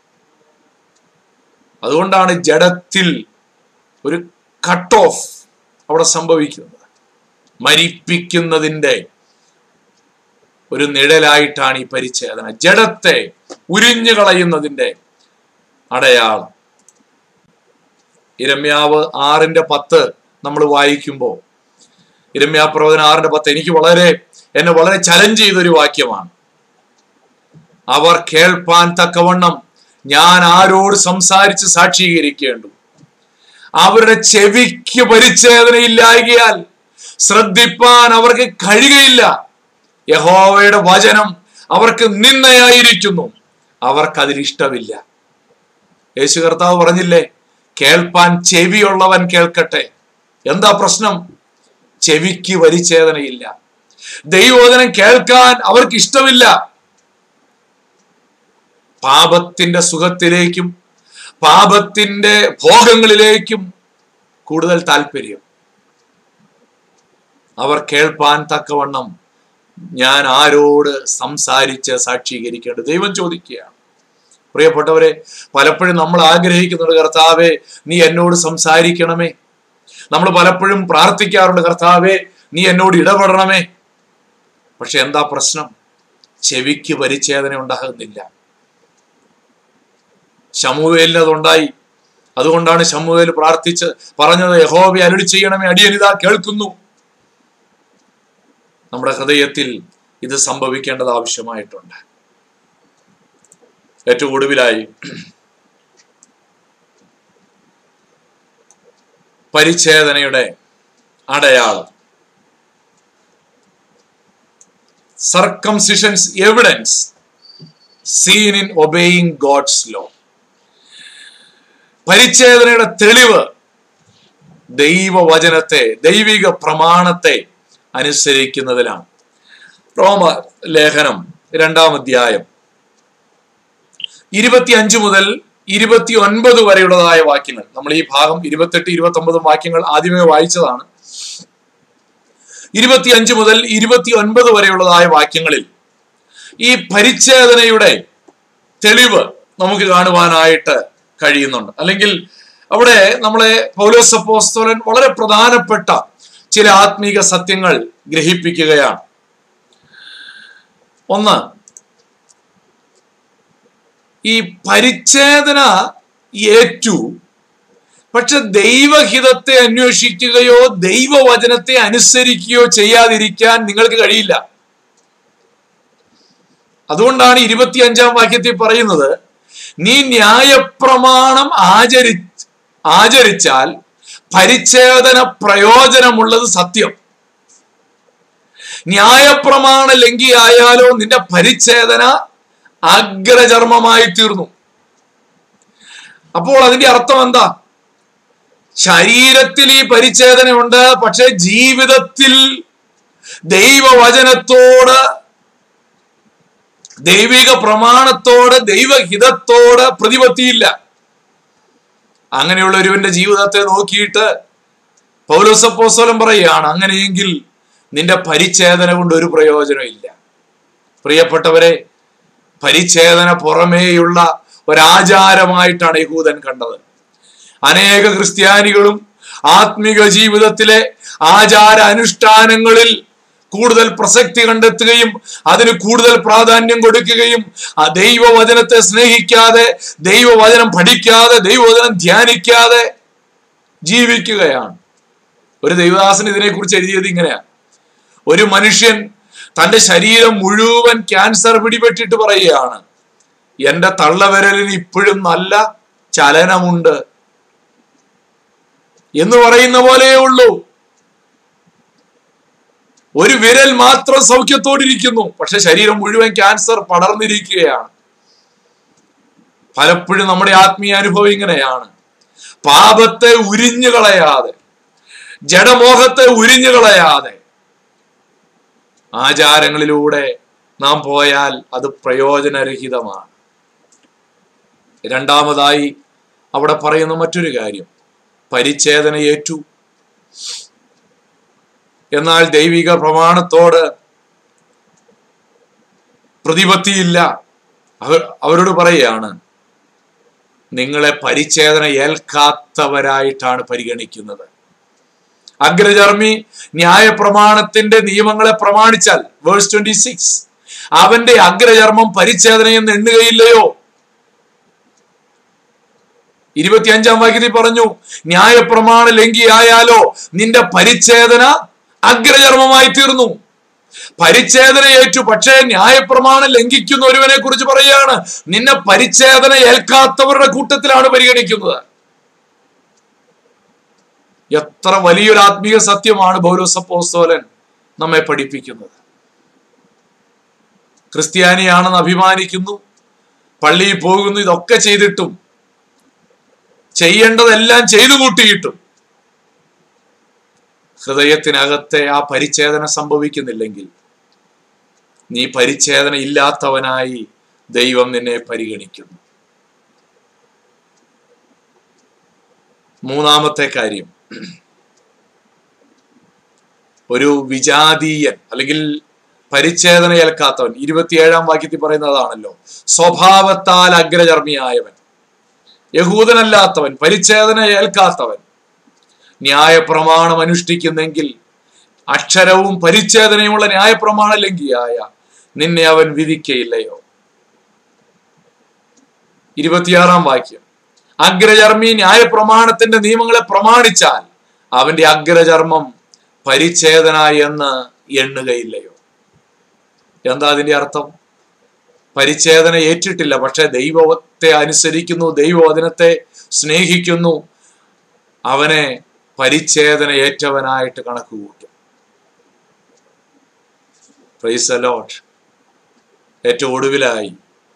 അതുകൊണ്ടാണ് ജഡത്തിൽ ഒരു കട്ട് ഓഫ് അവിടെ സംഭവിക്കുന്നത് മരിപ്പിക്കുന്നതിന്റെ ഒരു നിഴലായിട്ടാണ് ഈ പരിച്ഛേദന ജഡത്തെ ഉരിഞ്ഞു കളയുന്നതിന്റെ അടയാളം ഇരമ്യാവ് ആറിന്റെ പത്ത് നമ്മൾ വായിക്കുമ്പോൾ ഇരമ്യാ പ്രവചന ആറിന്റെ പത്ത് എനിക്ക് വളരെ എന്നെ വളരെ ചലഞ്ച് ചെയ്തൊരു വാക്യമാണ് അവർ കേൾപ്പാൻ തക്കവണ്ണം ഞാൻ ആരോട് സംസാരിച്ച് സാക്ഷീകരിക്കേണ്ടു അവരുടെ ചെവിക്ക് പരിച്ഛേദനയില്ലായകയാൽ ശ്രദ്ധിപ്പാൻ അവർക്ക് കഴിയുകയില്ല യഹോവയുടെ വചനം അവർക്ക് നിന്നയായിരിക്കുന്നു അവർക്കതിൽ ഇഷ്ടമില്ല യേശു കർത്താവ് പറഞ്ഞില്ലേ കേൾപ്പാൻ ചെവിയുള്ളവൻ കേൾക്കട്ടെ എന്താ പ്രശ്നം ചെവിക്ക് പരിച്ഛേദനയില്ല ദൈവവചനം കേൾക്കാൻ അവർക്ക് ഇഷ്ടമില്ല പാപത്തിന്റെ സുഖത്തിലേക്കും പാപത്തിന്റെ ഭോഗങ്ങളിലേക്കും കൂടുതൽ താല്പര്യം അവർ കേൾപ്പാൻ തക്കവണ്ണം ഞാൻ ആരോട് സംസാരിച്ച് സാക്ഷീകരിക്കേണ്ടത് ദൈവം ചോദിക്കുകയാണ് പ്രിയപ്പെട്ടവരെ പലപ്പോഴും നമ്മൾ ആഗ്രഹിക്കുന്നുണ്ട് കർത്താവെ നീ എന്നോട് സംസാരിക്കണമേ നമ്മൾ പലപ്പോഴും പ്രാർത്ഥിക്കാറുണ്ട് കർത്താവെ നീ എന്നോട് ഇടപെടണമേ പക്ഷെ എന്താ പ്രശ്നം ചെവിക്ക് പരിച്ഛേദന ഉണ്ടാകുന്നില്ല ശമുവേലിന് അതുണ്ടായി അതുകൊണ്ടാണ് ശമുവേൽ പ്രാർത്ഥിച്ച് പറഞ്ഞത് യഹോവയെ അരുളി ചെയ്യണമേ അടിയനിതാ കേൾക്കുന്നു നമ്മുടെ ഹൃദയത്തിൽ ഇത് സംഭവിക്കേണ്ടത് ആവശ്യമായിട്ടുണ്ട് ഏറ്റവും ഒടുവിലായി പരിച്ഛേദനയുടെ അടയാളം circumcision's evidence seen in obeying God's law പരിച്ഛേദനയുടെ തെളിവ് ദൈവവചനത്തെ ദൈവിക പ്രമാണത്തെ അനുസരിക്കുന്നതിലാണ് റോമ ലേഖനം രണ്ടാം അധ്യായം ഇരുപത്തി അഞ്ച് മുതൽ ഇരുപത്തി ഒൻപത് വരെയുള്ളതായ വാക്യങ്ങൾ നമ്മൾ ഈ ഭാഗം ഇരുപത്തെട്ട് ഇരുപത്തി ഒമ്പതും വാക്യങ്ങൾ ആദ്യമേ വായിച്ചതാണ് ഇരുപത്തി അഞ്ച് മുതൽ ഇരുപത്തി ഒൻപത് വരെയുള്ളതായ വാക്യങ്ങളിൽ ഈ പരിച്ഛേദനയുടെ തെളിവ് നമുക്ക് കാണുവാനായിട്ട് കഴിയുന്നുണ്ട് അല്ലെങ്കിൽ അവിടെ നമ്മളെ പൗലോസപ്പോസ്തോലൻ വളരെ പ്രധാനപ്പെട്ട ചില ആത്മീക സത്യങ്ങൾ ഗ്രഹിപ്പിക്കുകയാണ് ഒന്ന് ഈ പരിച്ഛേദന ഏറ്റു പക്ഷെ ദൈവഹിതത്തെ അന്വേഷിക്കുകയോ ദൈവവചനത്തെ അനുസരിക്കുകയോ ചെയ്യാതിരിക്കാൻ നിങ്ങൾക്ക് കഴിയില്ല അതുകൊണ്ടാണ് ഇരുപത്തി അഞ്ചാം വാക്യത്തിൽ പറയുന്നത് നീ ന്യായപ്രമാണം ആചരി ആചരിച്ചാൽ പരിച്ഛേദന പ്രയോജനമുള്ളത് സത്യം ന്യായപ്രമാണ ലംഘിയായാലോ നിന്റെ പരിച്ഛേദന അഗ്രചർമ്മമായി തീർന്നു അപ്പോൾ അതിന്റെ അർത്ഥം എന്താ ശരീരത്തിൽ ഈ പരിച്ഛേദനയുണ്ട് പക്ഷെ ജീവിതത്തിൽ ദൈവവചനത്തോട് ദൈവിക പ്രമാണത്തോട് ദൈവഹിതത്തോട് പ്രതിപത്തിയില്ല അങ്ങനെയുള്ള ഒരുവന്റെ ജീവിതത്തെ നോക്കിയിട്ട് പൗലോസപ്പോസ്വലം പറയുകയാണ് അങ്ങനെയെങ്കിൽ നിന്റെ പരിച്ഛേദന കൊണ്ട് ഒരു പ്രയോജനമില്ല പ്രിയപ്പെട്ടവരെ പരിച്ഛേദന പുറമേയുള്ള ഒരാചാരമായിട്ടാണ് യഹൂദൻ കണ്ടത് അനേക ക്രിസ്ത്യാനികളും ആത്മിക ജീവിതത്തിലെ ആചാര അനുഷ്ഠാനങ്ങളിൽ കൂടുതൽ പ്രസക്തി കണ്ടെത്തുകയും അതിന് കൂടുതൽ പ്രാധാന്യം കൊടുക്കുകയും ആ ദൈവവചനത്തെ സ്നേഹിക്കാതെ ദൈവവചനം പഠിക്കാതെ ദൈവവചനം ധ്യാനിക്കാതെ ജീവിക്കുകയാണ് ഒരു ദൈവദാസൻ ഇതിനെക്കുറിച്ച് എഴുതിയത് ഇങ്ങനെയാ ഒരു മനുഷ്യൻ തന്റെ ശരീരം മുഴുവൻ ക്യാൻസർ പിടിപെട്ടിട്ട് പറയുകയാണ് എന്റെ തള്ളവിരലിന് ഇപ്പോഴും നല്ല ചലനമുണ്ട് എന്ന് പറയുന്ന പോലെയേ ഉള്ളൂ ഒരു വിരൽ മാത്രം സൗഖ്യത്തോടിരിക്കുന്നു പക്ഷെ ശരീരം മുഴുവൻ ക്യാൻസർ പടർന്നിരിക്കുകയാണ് പലപ്പോഴും നമ്മുടെ ആത്മീയ അനുഭവം ഇങ്ങനെയാണ് പാപത്തെ ഉരിഞ്ഞു കളയാതെ ജഡമോഹത്തെ ഉരിഞ്ഞു കളയാതെ ആചാരങ്ങളിലൂടെ നാം പോയാൽ അത് പ്രയോജനരഹിതമാണ് രണ്ടാമതായി അവിടെ പറയുന്ന മറ്റൊരു കാര്യം പരിച്ഛേദന ഏറ്റു എന്നാൽ ദൈവിക പ്രമാണത്തോട് പ്രതിപത്തിയില്ല അവർ അവരോട് പറയുകയാണ് നിങ്ങളെ പരിച്ഛേദന ഏൽക്കാത്തവരായിട്ടാണ് പരിഗണിക്കുന്നത് അഗ്രചർമ്മി ന്യായപ്രമാണത്തിന്റെ നിയമങ്ങളെ പ്രമാണിച്ചാൽ വേഴ്സ് ട്വന്റി സിക്സ് അവന്റെ അഗ്രചർമ്മം പരിച്ഛേദനയെന്ന് എണ്ണുകയില്ലയോ ഇരുപത്തിയഞ്ചാം വാക്യത്തിൽ പറഞ്ഞു ന്യായപ്രമാണ ലംഘിയായാലോ നിന്റെ പരിച്ഛേദന അഗ്രചർമ്മമായി തീർന്നു പരിച്ഛേദന ഏറ്റു പക്ഷേ ന്യായപ്രമാണം ലംഘിക്കുന്ന ഒരുവനെ കുറിച്ച് പറയുകയാണ് നിന്നെ പരിച്ഛേദന ഏൽക്കാത്തവരുടെ കൂട്ടത്തിലാണ് പരിഗണിക്കുന്നത് എത്ര വലിയൊരു ആത്മീയ സത്യമാണ് പൗലോസപ്പോസ്തോലൻ നമ്മെ പഠിപ്പിക്കുന്നത് ക്രിസ്ത്യാനിയാണെന്ന് അഭിമാനിക്കുന്നു പള്ളിയിൽ പോകുന്നു ഇതൊക്കെ ചെയ്തിട്ടും ചെയ്യേണ്ടതെല്ലാം ചെയ്തു കൂട്ടിയിട്ടും ഹൃദയത്തിനകത്തെ ആ പരിച്ഛേദന സംഭവിക്കുന്നില്ലെങ്കിൽ നീ പരിച്ഛേദന ഇല്ലാത്തവനായി ദൈവം നിന്നെ പരിഗണിക്കുന്നു മൂന്നാമത്തെ കാര്യം ഒരു വിജാതീയൻ അല്ലെങ്കിൽ പരിച്ഛേദന ഏൽക്കാത്തവൻ ഇരുപത്തിയേഴാം വാക്യത്തിൽ പറയുന്നതാണല്ലോ സ്വഭാവത്താൽ അഗ്രചർമ്മിയായവൻ യഹൂദനല്ലാത്തവൻ പരിച്ഛേദന ഏൽക്കാത്തവൻ ന്യായപ്രമാണം അനുഷ്ഠിക്കുന്നെങ്കിൽ അക്ഷരവും പരിച്ഛേദനയുമുള്ള ന്യായപ്രമാണ ലംഘിയായ നിന്നെ അവൻ വിധിക്കയില്ലയോ ഇരുപത്തിയാറാം വാക്യം അഗ്രചർമ്മി ന്യായപ്രമാണത്തിന്റെ നിയമങ്ങളെ പ്രമാണിച്ചാൽ അവന്റെ അഗ്രചർമ്മം പരിച്ഛേദന എന്ന് എണ്ണുകയില്ലയോ എന്താ അതിന്റെ അർത്ഥം പരിച്ഛേദന ഏറ്റിട്ടില്ല പക്ഷെ ദൈവത്തെ അനുസരിക്കുന്നു ദൈവവചനത്തെ സ്നേഹിക്കുന്നു അവനെ പരിച്ഛേദന ഏറ്റവനായിട്ട് കണക്ക് കൂട്ടും പ്രൈസ് അലോട്ട് ഏറ്റവും ഒടുവിലായി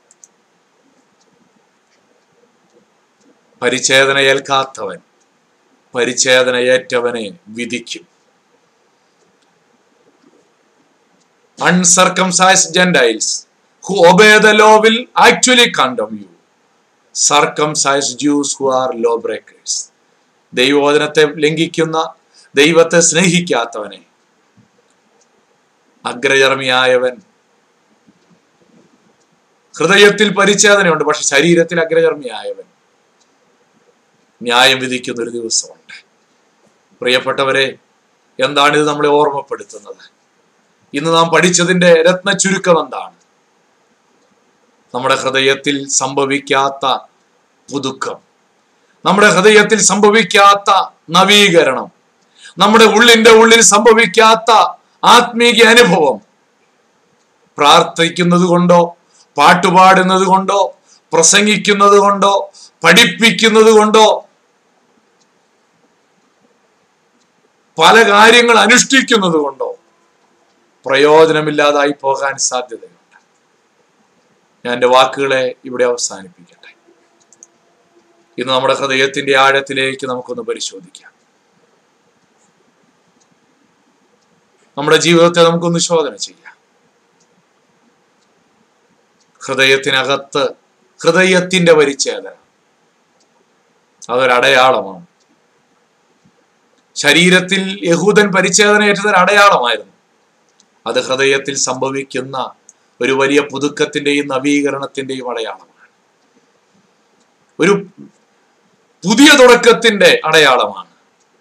പരിച്ഛേദന ഏൽക്കാത്തവൻ പരിച്ഛേദന ഏറ്റവനെ വിധിക്കും uncircumcised Gentiles who obey the law will actually condemn you. Circumcised Jews who are lawbreakers. ദൈവവചനത്തെ ലംഘിക്കുന്ന ദൈവത്തെ സ്നേഹിക്കാത്തവനെ അഗ്രചർമ്മിയായവൻ ഹൃദയത്തിൽ പരിച്ഛേദനയുണ്ട് പക്ഷെ ശരീരത്തിൽ അഗ്രചർമ്മിയായവൻ ന്യായം വിധിക്കുന്ന ഒരു ദിവസമുണ്ട് പ്രിയപ്പെട്ടവരെ എന്താണ് ഇത് നമ്മളെ ഓർമ്മപ്പെടുത്തുന്നത് ഇന്ന് നാം പഠിച്ചതിന്റെ രത്ന ചുരുക്കം എന്താണ് നമ്മുടെ ഹൃദയത്തിൽ സംഭവിക്കാത്ത പുതുക്കം നമ്മുടെ ഹൃദയത്തിൽ സംഭവിക്കാത്ത നവീകരണം നമ്മുടെ ഉള്ളിന്റെ ഉള്ളിൽ സംഭവിക്കാത്ത ആത്മീക അനുഭവം പ്രാർത്ഥിക്കുന്നത് കൊണ്ടോ പാട്ടുപാടുന്നത് കൊണ്ടോ പ്രസംഗിക്കുന്നത് കൊണ്ടോ പഠിപ്പിക്കുന്നത് കൊണ്ടോ പല കാര്യങ്ങൾ അനുഷ്ഠിക്കുന്നത് കൊണ്ടോ പ്രയോജനമില്ലാതായി പോകാൻ സാധ്യതയുണ്ട് ഞാൻ എൻ്റെ വാക്കുകളെ ഇവിടെ അവസാനിപ്പിക്കട്ടെ ഇന്ന് നമ്മുടെ ഹൃദയത്തിന്റെ ആഴത്തിലേക്ക് നമുക്കൊന്ന് പരിശോധിക്കാം നമ്മുടെ ജീവിതത്തെ നമുക്കൊന്ന് ശോധന ചെയ്യാം ഹൃദയത്തിനകത്ത് ഹൃദയത്തിന്റെ പരിച്ഛേദന അതൊരടയാളമാണ് ശരീരത്തിൽ യഹൂദൻ പരിച്ഛേദന ഏറ്റതൊരു അടയാളമായിരുന്നു അത് ഹൃദയത്തിൽ സംഭവിക്കുന്ന ഒരു വലിയ പുതുക്കത്തിന്റെയും നവീകരണത്തിന്റെയും അടയാളമാണ് ഒരു പുതിയ തുടക്കത്തിന്റെ അടയാളമാണ്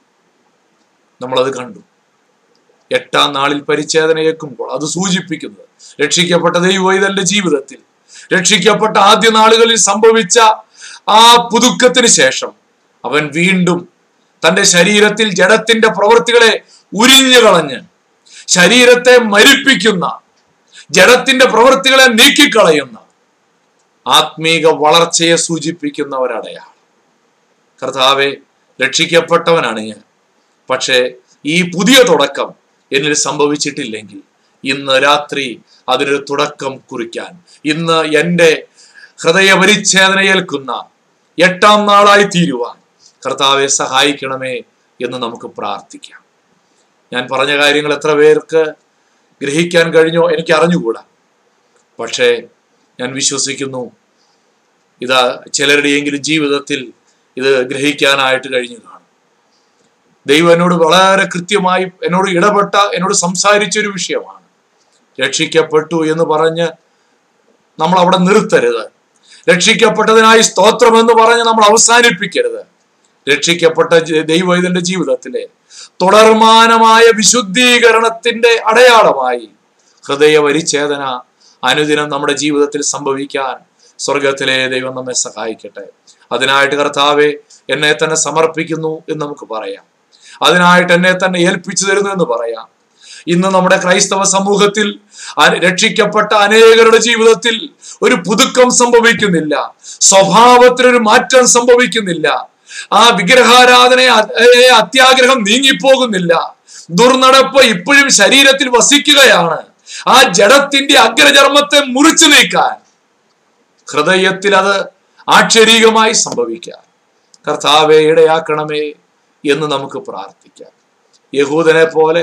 നമ്മളത് കണ്ടു എട്ടാം നാളിൽ പരിച്ഛേദനയേക്കുമ്പോൾ അത് സൂചിപ്പിക്കുന്നത് രക്ഷിക്കപ്പെട്ട ദൈവവൈതന്റെ ജീവിതത്തിൽ രക്ഷിക്കപ്പെട്ട ആദ്യ നാളുകളിൽ സംഭവിച്ച ആ പുതുക്കത്തിന് ശേഷം അവൻ വീണ്ടും തന്റെ ശരീരത്തിൽ ജഡത്തിന്റെ പ്രവൃത്തികളെ ഉരിഞ്ഞു കളഞ്ഞ് ശരീരത്തെ മരിപ്പിക്കുന്ന ജഡത്തിന്റെ പ്രവൃത്തികളെ നീക്കിക്കളയുന്ന ആത്മീക വളർച്ചയെ സൂചിപ്പിക്കുന്ന ഒരടയാളം കർത്താവെ രക്ഷിക്കപ്പെട്ടവനാണ് ഞാൻ പക്ഷേ ഈ പുതിയ തുടക്കം എന്നിൽ സംഭവിച്ചിട്ടില്ലെങ്കിൽ ഇന്ന് രാത്രി അതിനൊരു തുടക്കം കുറിക്കാൻ ഇന്ന് എൻ്റെ ഹൃദയപരിച്ഛേദനയേൽക്കുന്ന എട്ടാം നാളായി തീരുവാൻ കർത്താവെ സഹായിക്കണമേ എന്ന് നമുക്ക് പ്രാർത്ഥിക്കാം ഞാൻ പറഞ്ഞ കാര്യങ്ങൾ എത്ര പേർക്ക് ഗ്രഹിക്കാൻ കഴിഞ്ഞോ എനിക്ക് അറിഞ്ഞുകൂടാ പക്ഷേ ഞാൻ വിശ്വസിക്കുന്നു ഇതാ ചിലരുടെയെങ്കിലും ജീവിതത്തിൽ ഇത് ഗ്രഹിക്കാനായിട്ട് കഴിഞ്ഞു കാണും ദൈവം എന്നോട് വളരെ കൃത്യമായി എന്നോട് ഇടപെട്ട എന്നോട് സംസാരിച്ച ഒരു വിഷയമാണ് രക്ഷിക്കപ്പെട്ടു എന്ന് പറഞ്ഞ് നമ്മൾ അവിടെ നിർത്തരുത് രക്ഷിക്കപ്പെട്ടതിനായി സ്തോത്രം എന്ന് പറഞ്ഞ് നമ്മൾ അവസാനിപ്പിക്കരുത് രക്ഷിക്കപ്പെട്ട ദൈവം ഇതിന്റെ ജീവിതത്തിലെ തുടർമാനമായ വിശുദ്ധീകരണത്തിന്റെ അടയാളമായി ഹൃദയ പരിച്ഛേദന അനുദിനം നമ്മുടെ ജീവിതത്തിൽ സംഭവിക്കാൻ സ്വർഗത്തിലെ ദൈവം നമ്മെ സഹായിക്കട്ടെ അതിനായിട്ട് കർത്താവെ എന്നെ തന്നെ സമർപ്പിക്കുന്നു എന്ന് നമുക്ക് പറയാം അതിനായിട്ട് എന്നെ തന്നെ ഏൽപ്പിച്ചു തരുന്നു എന്ന് പറയാം ഇന്ന് നമ്മുടെ ക്രൈസ്തവ സമൂഹത്തിൽ രക്ഷിക്കപ്പെട്ട അനേകരുടെ ജീവിതത്തിൽ ഒരു പുതുക്കം സംഭവിക്കുന്നില്ല സ്വഭാവത്തിനൊരു മാറ്റം സംഭവിക്കുന്നില്ല ആ വിഗ്രഹാരാധനയെ അത്യാഗ്രഹം നീങ്ങിപ്പോകുന്നില്ല ദുർനടപ്പ് ഇപ്പോഴും ശരീരത്തിൽ വസിക്കുകയാണ് ആ ജഡത്തിന്റെ അഗ്രചർമ്മത്തെ മുറിച്ചു നീക്കാൻ ഹൃദയത്തിൽ അത് ആക്ഷരീകമായി സംഭവിക്കാം കർത്താവെ ഇടയാക്കണമേ എന്ന് നമുക്ക് പ്രാർത്ഥിക്കാം യഹൂദനെ പോലെ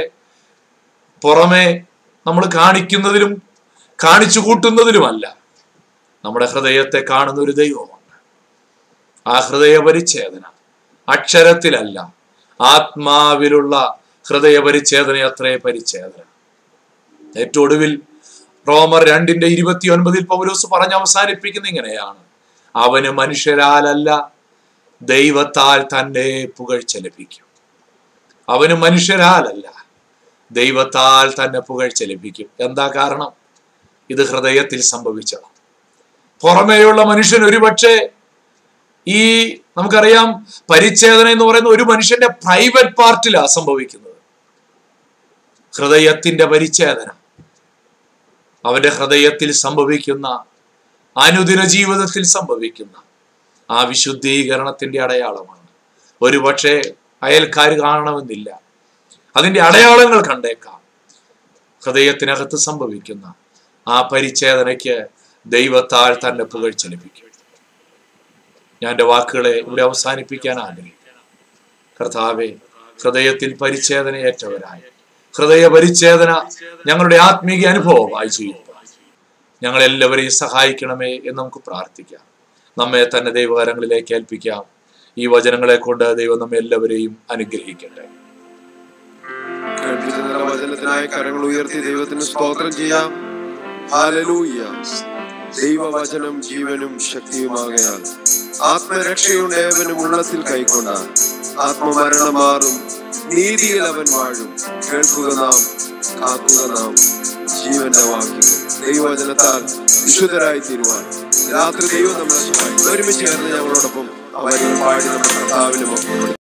പുറമെ നമ്മൾ കാണിക്കുന്നതിലും കാണിച്ചു കൂട്ടുന്നതിലുമല്ല നമ്മുടെ ഹൃദയത്തെ കാണുന്ന ഒരു ദൈവമുണ്ട് ആ ഹൃദയ പരിച്ഛേദന അക്ഷരത്തിലല്ല ആത്മാവിലുള്ള ഹൃദയ പരിച്ഛേദന അത്രേ പരിച്ഛേദന ഏറ്റവും ഒടുവിൽ റോമർ രണ്ടിന്റെ ഇരുപത്തി ഒൻപതിൽ പൗലോസ് പറഞ്ഞ് അവസാനിപ്പിക്കുന്ന ഇങ്ങനെയാണ് അവന് മനുഷ്യരാലല്ല ദൈവത്താൽ തന്നെ പുകഴ്ച ലഭിക്കും അവന് മനുഷ്യരാലല്ല ദൈവത്താൽ തന്നെ പുകഴ്ച ലഭിക്കും എന്താ കാരണം ഇത് ഹൃദയത്തിൽ സംഭവിച്ചതാണ് പുറമേയുള്ള മനുഷ്യൻ ഒരുപക്ഷെ ഈ നമുക്കറിയാം പരിച്ഛേദന എന്ന് പറയുന്ന ഒരു മനുഷ്യന്റെ പ്രൈവറ്റ് പാർട്ടിലാണ് സംഭവിക്കുന്നത് ഹൃദയത്തിന്റെ പരിച്ഛേദന അവന്റെ ഹൃദയത്തിൽ സംഭവിക്കുന്ന അനുദിന ജീവിതത്തിൽ സംഭവിക്കുന്ന ആ വിശുദ്ധീകരണത്തിന്റെ അടയാളമാണ് ഒരുപക്ഷെ അയൽക്കാർ കാണണമെന്നില്ല അതിന്റെ അടയാളങ്ങൾ കണ്ടേക്കാം ഹൃദയത്തിനകത്ത് സംഭവിക്കുന്ന ആ പരിച്ഛേദനയ്ക്ക് ദൈവത്താൽ തന്നെ പുകഴ്ച ലഭിക്കും ഞാൻ എൻ്റെ വാക്കുകളെ ഇവിടെ അവസാനിപ്പിക്കാൻ ആഗ്രഹിക്കുന്നു കർത്താവെ ഹൃദയത്തിൽ പരിച്ഛേദനയേറ്റവരായി ഹൃദയ പരിച്ഛേദന ഞങ്ങളുടെ ആത്മീക അനുഭവമായി ചെയ്യുക ഞങ്ങളെല്ലാവരെയും സഹായിക്കണമേ എന്ന് നമുക്ക് പ്രാർത്ഥിക്കാം നമ്മെ തന്നെ ദൈവകരങ്ങളിലേക്ക് ഏൽപ്പിക്കാം ഈ വചനങ്ങളെ കൊണ്ട് ദൈവം നമ്മെ എല്ലാവരെയും അനുഗ്രഹിക്കട്ടെ കേൾപ്പിച്ച നല്ല വചനത്തിനായി കരങ്ങൾ ഉയർത്തി ദൈവത്തിന് സ്തോത്രം ചെയ്യാം ഹാലലൂയ ദൈവവചനം ജീവനും ശക്തിയുമാകയാൽ ആത്മരക്ഷയുണ്ട് ഏവനും ഉള്ളത്തിൽ കൈക്കൊണ്ട ആത്മമരണം മാറും നീതിയിൽ അവൻ വാഴും കേൾക്കുക നാം കാക്കുക നാം ജീവന്റെ വാക്യങ്ങൾ ദൈവവചനത്താൽ വിശുദ്ധരായി തീരുവാൻ രാത്രി ദൈവം നമ്മളെ സഹായിക്കും ഒരുമിച്ച് ചേർന്ന് ഞങ്ങളോടൊപ്പം അവരിൽ പാടി നമ്മുടെ കർത്താവിന് മഹത്വപ്പെടുത്താം